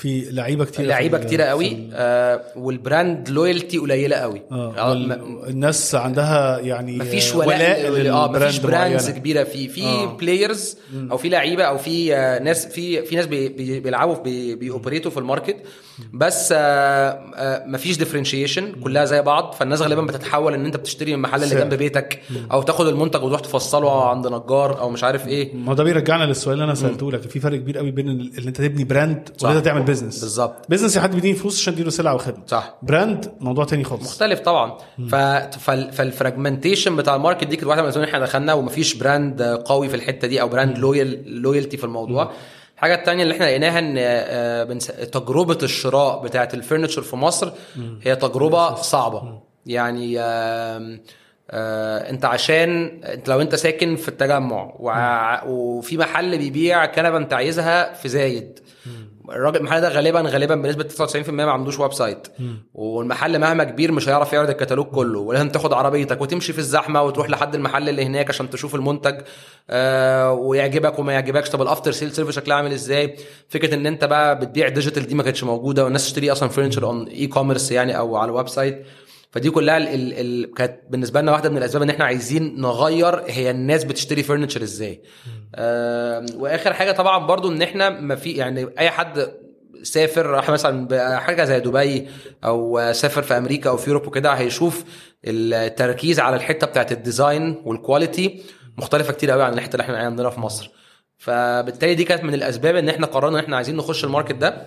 في لعيبه كتير لعيبه في ال- كتيره في قوي ال- آه والبراند لويالتي قليله قوي اه آه، وال- م- الناس عندها يعني مفيش آه، ولاء اه مفيش للبراند براندز معينة. كبيره في في آه. بلايرز او في لعيبه او في آه، ناس في في ناس بي- بي- بيلعبوا بي- بيوبريتوا في الماركت بس آه، آه، مفيش ديفرنشيشن كلها زي بعض فالناس غالبا بتتحول ان انت بتشتري من المحل اللي سعر. جنب بيتك او تاخد المنتج وتروح تفصله عند نجار او مش عارف ايه ما هو ده بيرجعنا للسؤال اللي انا سالته لك في فرق كبير قوي بين ال- اللي انت تبني براند واللي انت تعمل بيزنس بالظبط. بيزنس حد بيديني فلوس عشان اديله سلعه وخدمه صح براند موضوع تاني خالص مختلف طبعا ف... فال... فالفراجمنتيشن بتاع الماركت دي كانت واحده من الاسباب إن احنا دخلنا ومفيش براند قوي في الحته دي او براند لويال لويالتي في الموضوع الحاجه التانية اللي احنا لقيناها ان آه، بنس... تجربه الشراء بتاعه الفرنتشر في مصر هي تجربه صعبه يعني آم، آه، انت عشان انت لو انت ساكن في التجمع وع... وفي محل بيبيع كنبه انت عايزها في زايد الراجل المحل ده غالبا غالبا بنسبه 99% ما عندوش ويب سايت والمحل مهما كبير مش هيعرف يعرض الكتالوج كله ولازم تاخد عربيتك وتمشي في الزحمه وتروح لحد المحل اللي هناك عشان تشوف المنتج آه ويعجبك وما يعجبكش طب الافتر سيل سيرفيس شكلها عامل ازاي فكره ان انت بقى بتبيع ديجيتال دي ما كانتش موجوده والناس تشتري اصلا فرنشر اون اي كوميرس يعني او على الويب سايت فدي كلها ال ال ال كانت بالنسبه لنا واحده من الاسباب ان احنا عايزين نغير هي الناس بتشتري فرنتشر ازاي آه واخر حاجه طبعا برضو ان احنا ما في يعني اي حد سافر راح مثلا بحاجه زي دبي او سافر في امريكا او في اوروب وكده هيشوف التركيز على الحته بتاعت الديزاين والكواليتي مختلفه كتير قوي عن الحته اللي احنا عندنا في مصر فبالتالي دي كانت من الاسباب ان احنا قررنا ان احنا عايزين نخش الماركت ده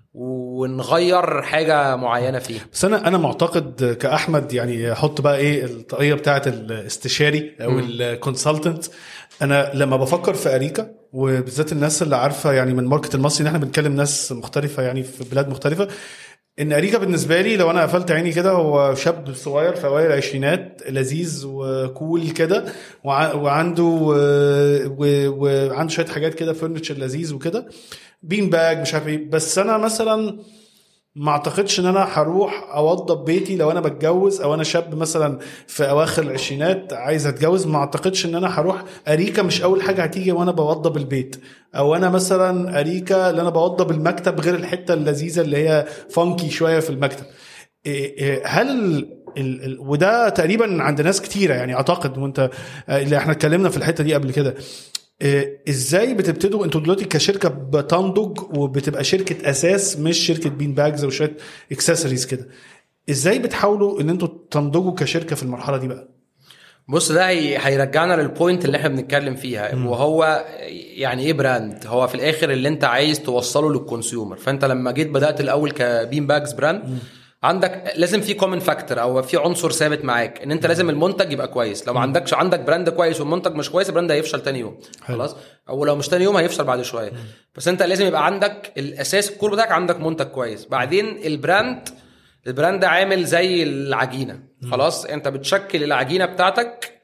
ونغير حاجه معينه فيه بس انا انا معتقد كاحمد يعني احط بقى ايه الطريقه بتاعه الاستشاري او الكونسلتنت انا لما بفكر في اريكا وبالذات الناس اللي عارفه يعني من ماركت المصري ان احنا بنتكلم ناس مختلفه يعني في بلاد مختلفه ان اريكا بالنسبه لي لو انا قفلت عيني كده هو شاب صغير في اوائل العشرينات لذيذ وكول كده وع- وعنده و- و- وعنده شويه حاجات كده فرنتشر لذيذ وكده بين باج مش عارف ايه بس انا مثلا ما اعتقدش ان انا هروح اوضب بيتي لو انا بتجوز او انا شاب مثلا في اواخر العشرينات عايز اتجوز ما اعتقدش ان انا هروح اريكا مش اول حاجه هتيجي وانا بوضب البيت او انا مثلا اريكا اللي انا بوضب المكتب غير الحته اللذيذه اللي هي فانكي شويه في المكتب إيه إيه هل ال ال ال وده تقريبا عند ناس كتيره يعني اعتقد وانت اللي احنا اتكلمنا في الحته دي قبل كده إيه، ازاي بتبتدوا انتوا دلوقتي كشركه بتنضج وبتبقى شركه اساس مش شركه بين باجز وشويه اكسسوارز كده ازاي بتحاولوا ان انتوا تنضجوا كشركه في المرحله دي بقى بص ده هي- هيرجعنا للبوينت اللي احنا بنتكلم فيها وهو يعني ايه براند هو في الاخر اللي انت عايز توصله للكونسيومر فانت لما جيت بدات الاول كبين باجز براند عندك لازم في كومن فاكتور او في عنصر ثابت معاك ان انت لازم المنتج يبقى كويس لو ما عندكش عندك براند كويس والمنتج مش كويس البراند هيفشل تاني يوم حلو. خلاص او لو مش تاني يوم هيفشل بعد شويه بس انت لازم يبقى عندك الاساس الكور بتاعك عندك منتج كويس بعدين البراند البراند عامل زي العجينه خلاص انت بتشكل العجينه بتاعتك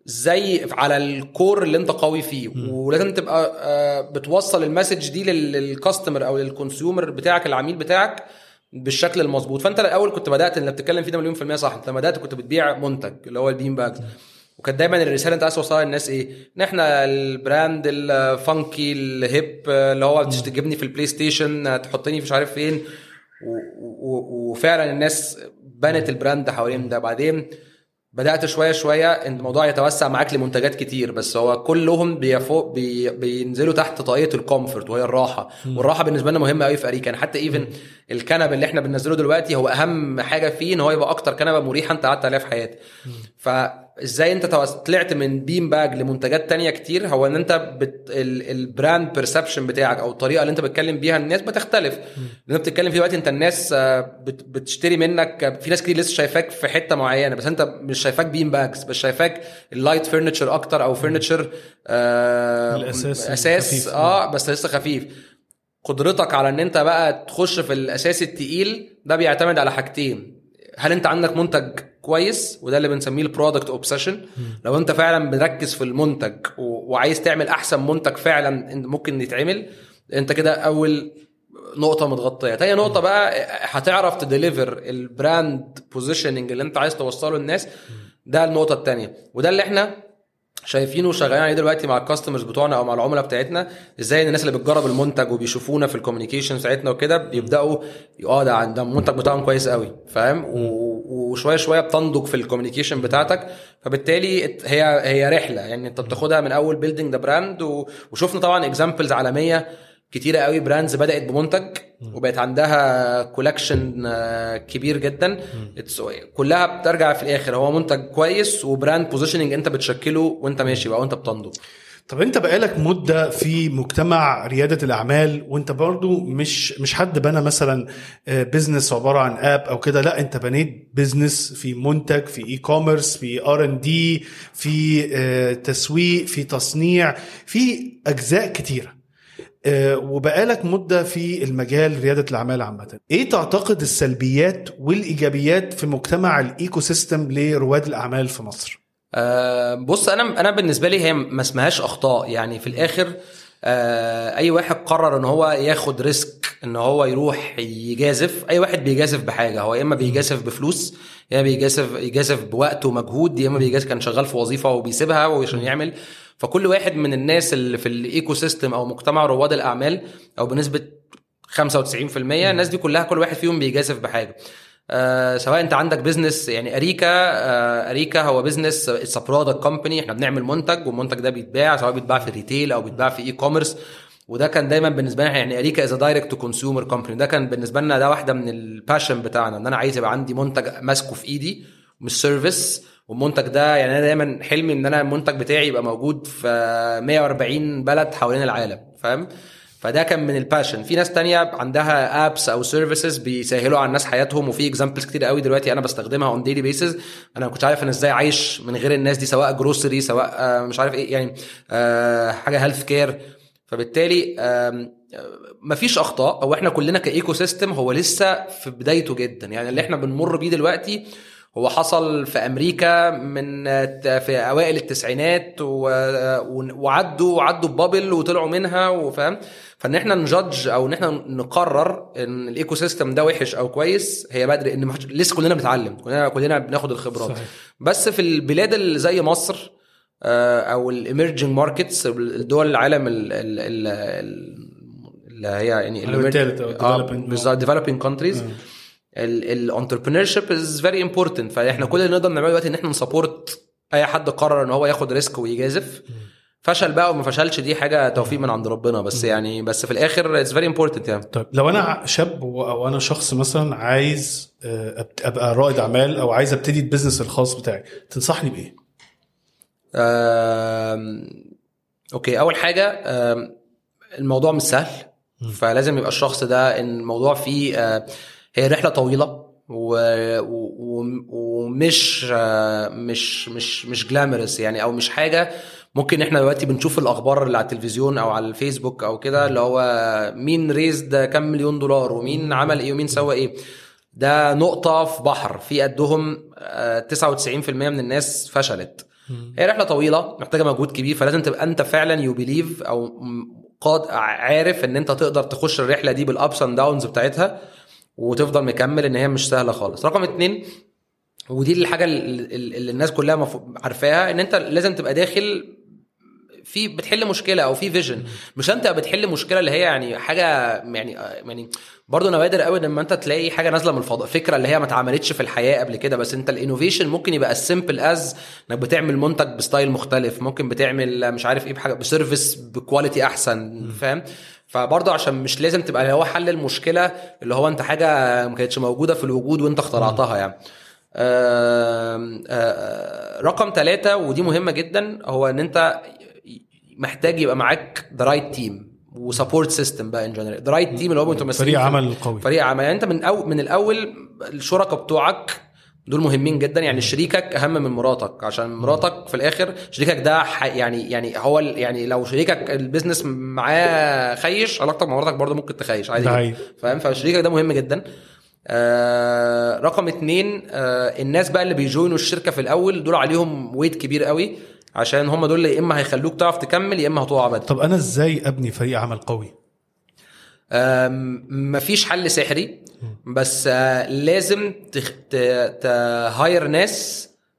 زي على الكور اللي انت قوي فيه ولازم تبقى آه، بتوصل المسج دي لل- للكاستمر او للكونسيومر بتاعك العميل بتاعك بالشكل المظبوط فانت الاول كنت بدات اللي بتتكلم فيه ده مليون في الميه صح انت لما بدات كنت بتبيع منتج اللي هو البين باجز وكانت دايما الرساله اللي انت عايز توصلها للناس ايه؟ ان احنا البراند الفانكي الهيب اللي هو تجيبني في البلاي ستيشن تحطني في مش عارف فين و- و- وفعلا الناس بنت البراند حوالين ده بعدين بدات شويه شويه ان الموضوع يتوسع معاك لمنتجات كتير بس هو كلهم بيفوق بي بينزلوا تحت طاقيه الكومفورت وهي الراحه والراحه بالنسبه لنا مهمه قوي في اريكا يعني حتى ايفن الكنب اللي احنا بننزله دلوقتي هو اهم حاجه فيه ان هو يبقى اكتر كنبه مريحه انت قعدت عليها في حياتك فازاي انت توس- طلعت من بيم باج لمنتجات تانية كتير هو ان انت بت... ال... البراند بيرسبشن بتاعك او الطريقه اللي انت بتتكلم بيها الناس بتختلف اللي انت بتتكلم فيه دلوقتي انت الناس آه، بت... بتشتري منك في ناس كتير لسه شايفاك في حته معينه بس انت مش شايفاك بيم باجز بس شايفاك اللايت فرنتشر اكتر او فرنتشر آه الأساس اساس الخفيف. اه بس لسه خفيف قدرتك على ان انت بقى تخش في الاساس التقيل ده بيعتمد على حاجتين هل انت عندك منتج كويس وده اللي بنسميه البرودكت اوبسيشن لو انت فعلا مركز في المنتج و- وعايز تعمل احسن منتج فعلا إن- ممكن يتعمل انت كده اول نقطة متغطية تاني نقطة بقى هتعرف تديليفر البراند بوزيشننج اللي انت عايز توصله للناس ده النقطة التانية وده اللي احنا شايفينه وشغالين عليه دلوقتي مع الكاستمرز بتوعنا او مع العملاء بتاعتنا ازاي ان الناس اللي بتجرب المنتج وبيشوفونا في الكوميونيكيشن بتاعتنا وكده بيبداوا اه ده ده المنتج بتاعهم كويس قوي فاهم و- وشويه شويه بتنضج في الكوميونيكيشن بتاعتك فبالتالي ات- هي هي رحله يعني انت بتاخدها من اول بيلدينج ذا براند وشفنا طبعا اكزامبلز عالميه كتيره قوي براندز بدات بمنتج وبقت عندها كولكشن كبير جدا It's- كلها بترجع في الاخر هو منتج كويس وبراند بوزيشننج انت بتشكله وانت ماشي بقى وانت بتنضج طب انت بقالك مده في مجتمع رياده الاعمال وانت برضو مش مش حد بنى مثلا بزنس عباره عن اب او كده لا انت بنيت بزنس في منتج في اي كوميرس في ار ان دي في آه، تسويق في تصنيع في اجزاء كتيره آه، وبقالك مده في المجال رياده الاعمال عامه ايه تعتقد السلبيات والايجابيات في مجتمع الايكو سيستم لرواد الاعمال في مصر آه، بص انا انا بالنسبه لي هي ما اسمهاش اخطاء يعني في الاخر آه، اي واحد قرر ان هو ياخد ريسك ان هو يروح يجازف اي واحد بيجازف بحاجه هو يا اما بيجازف بفلوس يا اما بيجازف يجازف بوقت ومجهود يا اما بيجازف كان شغال في وظيفه وبيسيبها عشان يعمل فكل واحد من الناس اللي في الايكو سيستم او مجتمع رواد الاعمال او بنسبه 95% الناس دي كلها كل واحد فيهم بيجازف بحاجه آه سواء انت عندك بزنس يعني اريكا آه اريكا هو بزنس اتس برودكت كومباني احنا بنعمل منتج والمنتج ده بيتباع سواء بيتباع في ريتيل او بيتباع في اي كوميرس وده كان دايما بالنسبه لنا يعني اريكا از دايركت تو كونسيومر كومباني ده كان بالنسبه لنا ده واحده من الباشن بتاعنا ان انا عايز يبقى عندي منتج ماسكه في ايدي مش سيرفيس والمنتج ده يعني انا دايما حلمي ان انا المنتج بتاعي يبقى موجود في 140 بلد حوالين العالم فاهم فده كان من الباشن في ناس تانية عندها ابس او سيرفيسز بيسهلوا على الناس حياتهم وفي اكزامبلز كتير قوي دلوقتي انا بستخدمها اون ديلي بيسز انا ما كنتش عارف انا ازاي عايش من غير الناس دي سواء جروسري سواء آه، مش عارف ايه يعني آه، حاجه هيلث كير فبالتالي آم، آه، مفيش اخطاء او احنا كلنا كايكو سيستم هو لسه في بدايته جدا يعني اللي احنا بنمر بيه دلوقتي هو حصل في امريكا من في اوائل التسعينات و- و- وعدوا وعدوا ببابل وطلعوا منها وفاهم فان احنا نجادج او ان احنا نقرر ان الايكو سيستم ده وحش او كويس هي بدري ان مفيش- لسه كلنا بنتعلم كلنا كلنا بناخد الخبرات صحيح. بس في البلاد اللي زي مصر آه، او الايمرجنج ماركتس الدول العالم ال- ال- ال- ال- اللي هي يعني العالم التالت أو اه developing. بالظبط developing countries الانتربرينور شيب از فيري امبورتنت فاحنا كل اللي نقدر نعمله دلوقتي ان احنا نسبورت اي حد قرر ان هو ياخد ريسك ويجازف فشل بقى وما فشلش دي حاجه توفيق من عند ربنا بس يعني بس في الاخر اتس فيري امبورتنت يعني طيب لو انا شاب و- او انا شخص مثلا عايز آه، أبت- ابقى رائد اعمال او عايز ابتدي البيزنس الخاص بتاعي تنصحني بايه؟ آم، اوكي اول حاجه آم، الموضوع مش سهل فلازم يبقى الشخص ده ان الموضوع فيه آه، هي رحله طويله و... و... و- ومش آه، مش مش مش جلامرس يعني او مش حاجه ممكن احنا دلوقتي بنشوف الاخبار اللي على التلفزيون او على الفيسبوك او كده اللي هو مين ريز ده كام مليون دولار ومين عمل ايه ومين سوى ايه ده نقطة في بحر في قدهم آه، 99% من الناس فشلت هي رحلة طويلة محتاجة مجهود كبير فلازم تبقى انت فعلا يو بليف او م- قاد عارف ان انت تقدر تخش الرحلة دي بالابس اند داونز بتاعتها وتفضل مكمل ان هي مش سهلة خالص رقم اتنين ودي الحاجة اللي, اللي الناس كلها مفروض عارفاها ان انت لازم تبقى داخل في بتحل مشكله او في فيجن مش انت بتحل مشكله اللي هي يعني حاجه يعني يعني برضه نوادر قوي لما انت تلاقي حاجه نازله من الفضاء فكره اللي هي ما اتعملتش في الحياه قبل كده بس انت الانوفيشن ممكن يبقى السيمبل از انك بتعمل منتج بستايل مختلف ممكن بتعمل مش عارف ايه بحاجه بسيرفيس بكواليتي احسن فاهم فبرضه عشان مش لازم تبقى اللي هو حل المشكله اللي هو انت حاجه ما كانتش موجوده في الوجود وانت اخترعتها يعني آم، آه، رقم ثلاثة ودي مهمة جدا هو ان انت محتاج يبقى معاك ذا رايت تيم وسبورت سيستم بقى ان جنرال ذا رايت تيم اللي هو انتوا ماسكين فريق في- عمل قوي فريق عمل يعني انت من أو من الاول الشركاء بتوعك دول مهمين جدا يعني شريكك اهم من مراتك عشان مراتك في الاخر شريكك ده ح- يعني يعني هو ال- يعني لو شريكك البيزنس معاه خيش علاقتك مع مراتك برضه ممكن تخيش عادي ده جداً. حقيقي. فاهم فشريكك ده مهم جدا آه رقم اتنين آه الناس بقى اللي بيجوينوا الشركه في الاول دول عليهم ويت كبير قوي عشان هم دول اللي يا اما هيخلوك تعرف تكمل يا اما هتقع بدري طب انا ازاي ابني فريق عمل قوي؟ آم، مفيش حل سحري بس آه، لازم تخ... ت... تهاير ناس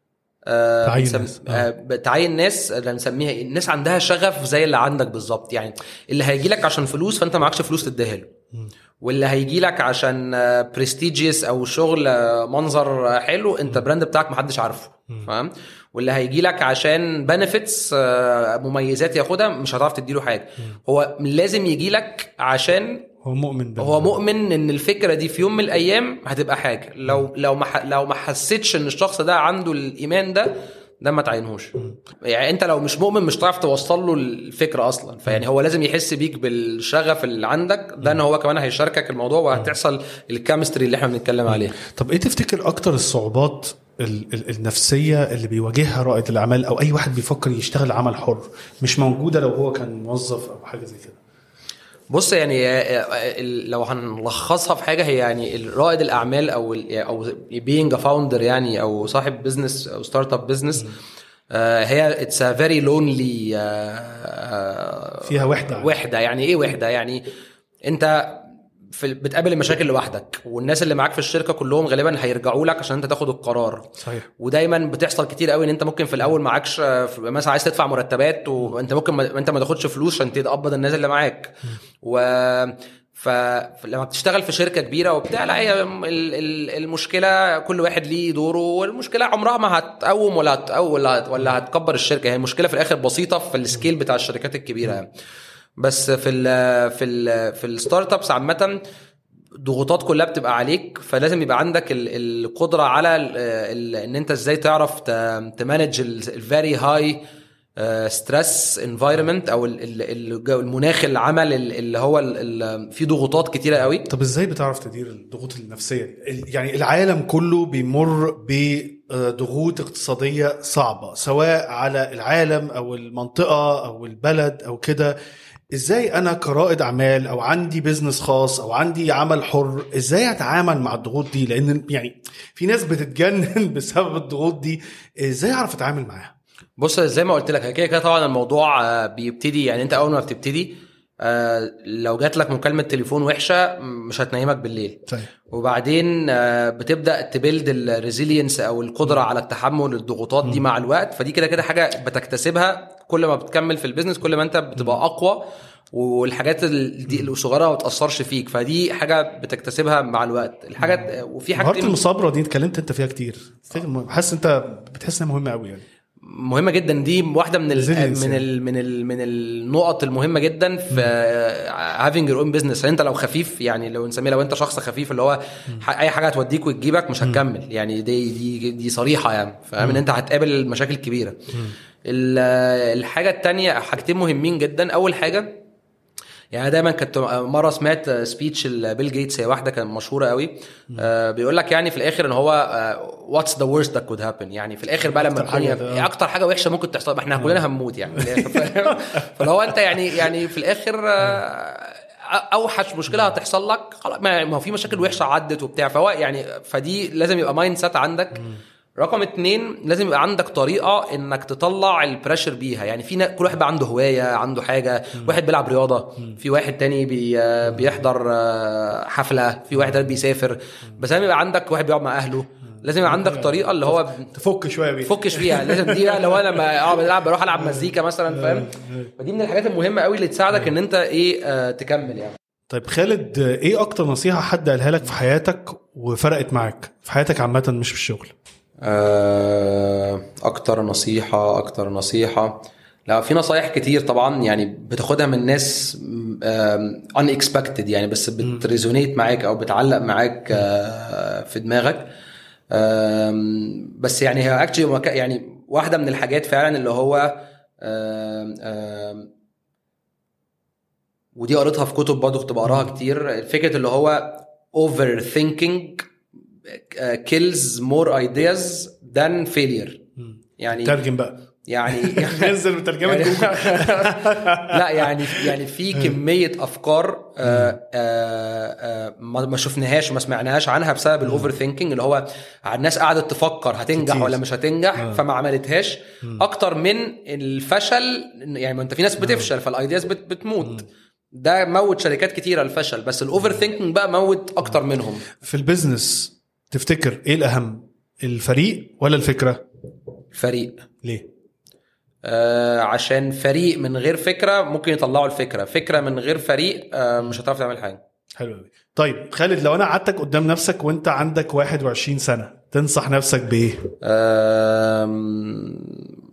آه، تعين بنسم- ناس. آه. آه، تعين ناس اللي بنسميها ايه الناس عندها شغف زي اللي عندك بالظبط يعني اللي هيجي لك عشان فلوس فانت معكش فلوس تديها له واللي هيجي لك عشان برستيجيوس او شغل آه، منظر آه، حلو انت البراند بتاعك محدش عارفه فاهم واللي هيجي لك عشان بنفيتس مميزات ياخدها مش هتعرف تديله حاجه هو لازم يجي لك عشان هو مؤمن بال- هو مؤمن ان الفكره دي في يوم من الايام هتبقى حاجه لو لو ما ح- لو ما حسيتش ان الشخص ده عنده الايمان ده ده ما تعينهوش يعني انت لو مش مؤمن مش هتعرف توصل له الفكره اصلا فيعني هو لازم يحس بيك بالشغف اللي عندك ده ان هو كمان هيشاركك الموضوع وهتحصل الكيمستري اللي احنا بنتكلم عليه طب ايه تفتكر اكتر الصعوبات ال- ال- النفسيه اللي بيواجهها رائد الاعمال او اي واحد بيفكر يشتغل عمل حر مش موجوده لو هو كان موظف او حاجه زي كده بص يعني آه، آه، ال- لو هنلخصها في حاجه هي يعني رائد الاعمال او ال- او being a founder يعني او صاحب بزنس او ستارت اب بزنس هي اتس ا فيري لونلي فيها وحده وحده يعني ايه وحده يعني انت في بتقابل المشاكل لوحدك والناس اللي معاك في الشركه كلهم غالبا هيرجعوا لك عشان انت تاخد القرار صحيح ودايما بتحصل كتير قوي ان انت ممكن في الاول معكش مثلا عايز تدفع مرتبات وانت ممكن ما انت ما تاخدش فلوس عشان تقبض الناس اللي معاك و ف- فلما بتشتغل في شركه كبيره وبتاع لا هي ال- ال- المشكله كل واحد ليه دوره والمشكله عمرها ما هتقوم ولا هتقوم ولا هت- ولا هتكبر الشركه هي المشكله في الاخر بسيطه في السكيل بتاع الشركات الكبيره يعني. بس في ال في ال في الستارت ابس عامه ضغوطات كلها بتبقى عليك فلازم يبقى عندك ال- القدره على ال- ال- ان انت ازاي تعرف ت- تمانج الفيري هاي ستريس انفايرمنت او ال- ال- ال- المناخ العمل ال- اللي هو ال- ال- فيه ضغوطات كتيره قوي طب ازاي بتعرف تدير الضغوط النفسيه دي؟ ال- يعني العالم كله بيمر بضغوط اقتصاديه صعبه سواء على العالم او المنطقه او البلد او كده ازاي انا كرائد اعمال او عندي بيزنس خاص او عندي عمل حر ازاي اتعامل مع الضغوط دي لان يعني في ناس بتتجنن بسبب الضغوط دي ازاي اعرف اتعامل معاها بص زي ما قلت لك كده كده طبعا الموضوع آه، بيبتدي يعني انت اول ما بتبتدي آه، لو جات لك مكالمه تليفون وحشه مش هتنيمك بالليل صحيح وبعدين آه، بتبدا تبيلد الريزيلينس او القدره على التحمل الضغوطات دي مع الوقت فدي كده كده حاجه بتكتسبها كل ما بتكمل في البيزنس كل ما انت بتبقى اقوى والحاجات ال- دي الصغيره ما بتاثرش فيك فدي حاجه بتكتسبها مع الوقت الحاجه وفي حاجه مهاره المصابره دي اتكلمت انت فيها كتير حاسس انت بتحس انها مهمه قوي يعني مهمه جدا دي واحده من ال Resilience من يعني. ال من ال من النقط المهمه جدا في هافينج يور اون بزنس انت لو خفيف يعني لو نسميه لو انت شخص خفيف اللي هو ح- اي حاجه هتوديك وتجيبك مش هتكمل يعني دي دي دي صريحه يعني فاهم ان انت هتقابل مشاكل كبيره ال- الحاجه التانية حاجتين مهمين جدا اول حاجه يعني دايما كنت مره سمعت سبيتش بيل جيتس هي واحده كانت مشهوره قوي آه بيقول لك يعني في الاخر ان هو واتس ذا worst that could happen يعني في الاخر بقى لما أكتر حاجة الدنيا ده. يعني اكتر حاجه وحشه ممكن تحصل ما احنا كلنا هنموت يعني في الآخر، فاهم؟ فلو انت يعني يعني في الاخر آه، اوحش مشكله هتحصل لك خلاص ما ما هو في مشاكل وحشه عدت وبتاع فهو يعني فدي لازم يبقى مايند سيت عندك رقم اتنين لازم يبقى عندك طريقه انك تطلع البريشر بيها يعني في نا- كل واحد بقى عنده هوايه عنده حاجه واحد بيلعب رياضه في واحد تاني بي بيحضر آه، حفله في واحد تاني بيسافر بس لازم يبقى عندك واحد بيقعد مع اهله لازم يبقى عندك طريقه اللي هو تفك شويه بيه فكش فيها لازم دي بقى لو انا لما اقعد العب بروح العب مزيكا مثلا فاهم فدي من الحاجات المهمه قوي اللي تساعدك ان انت ايه آه تكمل يعني طيب خالد ايه اكتر نصيحه حد قالها لك في حياتك وفرقت معاك في حياتك عامه مش في الشغل آه، اكتر نصيحة اكتر نصيحة لا في نصايح كتير طبعا يعني بتاخدها من ناس ان اكسبكتد يعني بس بتريزونيت معاك او بتعلق معاك آه، في دماغك آم، بس يعني هي اكشلي يعني واحدة من الحاجات فعلا اللي هو آم، آم، ودي قريتها في كتب برضه كنت بقراها كتير فكرة اللي هو اوفر ثينكينج kills more ideas than failure يعني ترجم بقى يعني نزل بترجمه يعني جوجل لا يعني يعني في كميه افكار آه، آه، آه، ما ما شفناهاش وما سمعناهاش عنها بسبب الاوفر ثينكينج اللي هو الناس قعدت تفكر هتنجح كتير. ولا مش هتنجح فما عملتهاش اكتر من الفشل يعني ما انت في ناس بتفشل فالايدياز بت- بتموت ده موت شركات كتيره الفشل بس الاوفر ثينكينج بقى موت اكتر منهم في البيزنس تفتكر ايه الاهم الفريق ولا الفكره الفريق ليه آه عشان فريق من غير فكره ممكن يطلعوا الفكره فكره من غير فريق آه مش هتعرف تعمل حاجه حلو قوي طيب خالد لو انا قعدتك قدام نفسك وانت عندك 21 سنه تنصح نفسك بايه آم،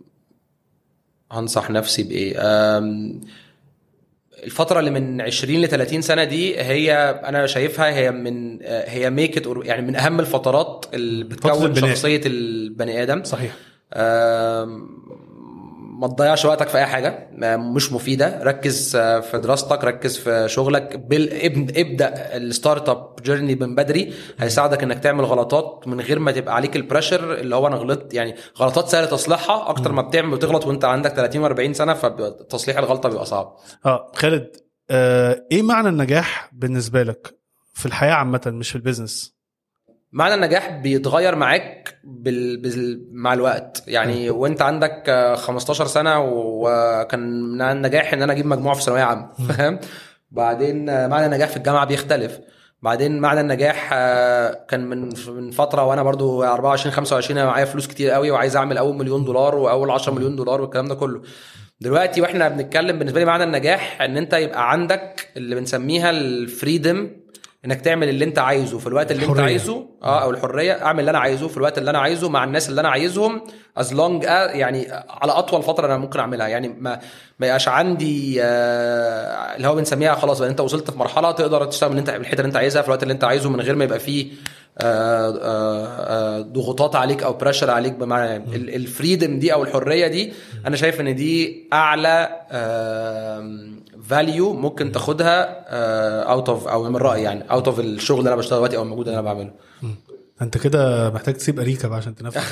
هنصح نفسي بايه آم، الفترة اللي من 20 ل 30 سنة دي هي أنا شايفها هي من آه، هي ميك يعني من أهم الفترات اللي فترة بتكون البناء. شخصية البني آدم صحيح آم، ما تضيعش وقتك في اي حاجه ما- مش مفيده ركز آه، في دراستك ركز في شغلك بال... اب- ابدا الستارت اب جيرني من بدري هيساعدك انك تعمل غلطات من غير ما تبقى عليك البريشر اللي هو انا غلطت يعني غلطات سهل تصليحها اكتر ما بتعمل بتغلط وانت عندك 30 و40 سنه فتصليح الغلطه بيبقى صعب اه خالد آه ايه معنى النجاح بالنسبه لك في الحياه عامه مش في البيزنس معنى النجاح بيتغير معاك بال... بال... مع الوقت يعني وانت عندك آه، 15 سنه وكان من النجاح ان انا اجيب مجموعه في ثانويه عامه فاهم بعدين آه، معنى النجاح في الجامعه بيختلف بعدين معنى النجاح آه، كان من من فتره وانا برضو 24 25 انا معايا فلوس كتير قوي وعايز اعمل اول مليون دولار واول 10 مليون دولار والكلام ده كله دلوقتي واحنا بنتكلم بالنسبه لي معنى النجاح ان انت يبقى عندك اللي بنسميها الفريدم انك تعمل اللي انت عايزه في الوقت اللي انت الحرية. عايزه اه او الحريه اعمل اللي انا عايزه في الوقت اللي انا عايزه مع الناس اللي انا عايزهم از لونج يعني على اطول فتره انا ممكن اعملها يعني ما ما يبقاش عندي آه اللي هو بنسميها خلاص بقى انت وصلت في مرحله تقدر تشتغل من انت الحته اللي انت عايزها في الوقت اللي انت عايزه من غير ما يبقى فيه آه، آه، آه، ضغوطات عليك او بريشر عليك بمعنى ال- الفريدم دي او الحريه دي انا شايف ان دي اعلى فاليو ممكن تاخدها اوت اوف او من رايي يعني اوت اوف الشغل اللي انا بشتغله دلوقتي او المجهود اللي انا بعمله انت كده محتاج تسيب اريكا بقى عشان تنافس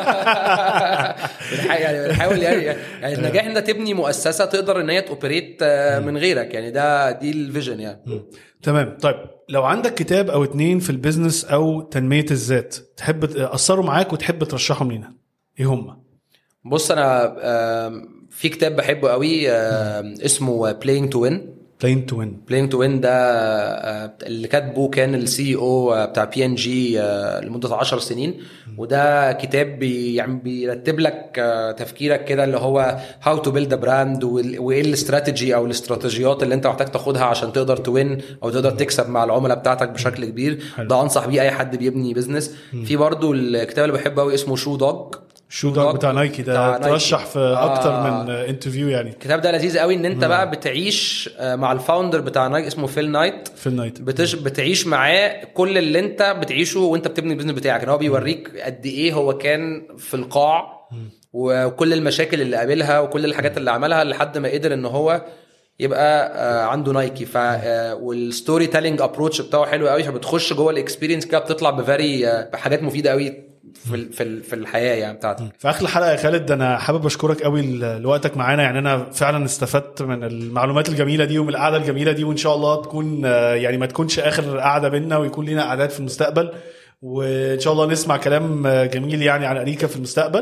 بنحاول يعني بنحاول يعني يعني النجاح ان انت تبني مؤسسه تقدر ان هي توبريت آه، من غيرك يعني ده دي الفيجن يعني تمام طيب لو عندك كتاب او اتنين في البيزنس او تنميه الذات تحب اثروا معاك وتحب ترشحهم لينا ايه هم بص انا آم، في كتاب بحبه قوي آم، اسمه بلاينج تو وين بلاين تو وين بلاينج تو وين ده آه، اللي كاتبه كان السي او بتاع بي ان جي لمده 10 سنين وده كتاب بي يعني بيرتب لك آه، تفكيرك كده اللي هو هاو تو بيلد براند وايه الاستراتيجي او الاستراتيجيات اللي انت محتاج تاخدها عشان تقدر توين او تقدر تكسب مع العملاء بتاعتك بشكل كبير حلو. ده انصح بيه اي حد بيبني بزنس في برضو الكتاب اللي بحبه قوي اسمه شو دوج شو دوج بتاع نايكي ده بتاع نايكي. ترشح في اكتر آه. من انترفيو يعني الكتاب ده لذيذ قوي ان انت بقى بتعيش آه، مع الفاوندر بتاع نايك اسمه فيل نايت في النايت بتش... بتعيش معاه كل اللي انت بتعيشه وانت بتبني البيزنس بتاعك ان هو بيوريك قد ايه هو كان في القاع وكل المشاكل اللي قابلها وكل الحاجات اللي عملها لحد ما قدر ان هو يبقى آه، عنده نايكي ف آه، والستوري تيلينج ابروتش بتاعه حلو قوي فبتخش جوه الاكسبيرينس كده بتطلع بفاري آه، بحاجات مفيده قوي في ال- في ال- في الحياه يعني بتاعتك في اخر الحلقه يا خالد انا حابب اشكرك قوي ل- لوقتك معانا يعني انا فعلا استفدت من المعلومات الجميله دي ومن القعده الجميله دي وان شاء الله تكون آه، يعني ما تكونش اخر قعده بينا ويكون لنا قعدات في المستقبل وان شاء الله نسمع كلام آه، جميل يعني عن اريكا في المستقبل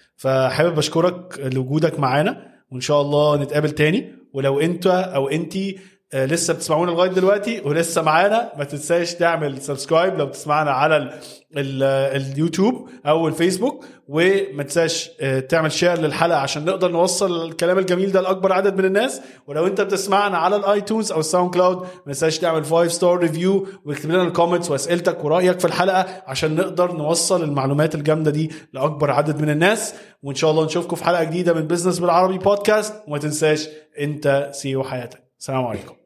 فحابب اشكرك لوجودك معانا وان شاء الله نتقابل تاني ولو انت او انتي آه، لسه بتسمعونا لغايه دلوقتي ولسه معانا ما تنساش تعمل سبسكرايب لو بتسمعنا على ال ال اليوتيوب او الفيسبوك وما تنساش آه، تعمل شير للحلقه عشان نقدر نوصل الكلام الجميل ده لاكبر عدد من الناس ولو انت بتسمعنا على الايتونز او الساوند كلاود ما تنساش تعمل 5 ستار ريفيو واكتب لنا الكومنتس واسئلتك ورايك في الحلقه عشان نقدر نوصل المعلومات الجامده دي لاكبر عدد من الناس وان شاء الله نشوفكم في حلقه جديده من بزنس بالعربي بودكاست وما تنساش انت سيو حياتك السلام عليكم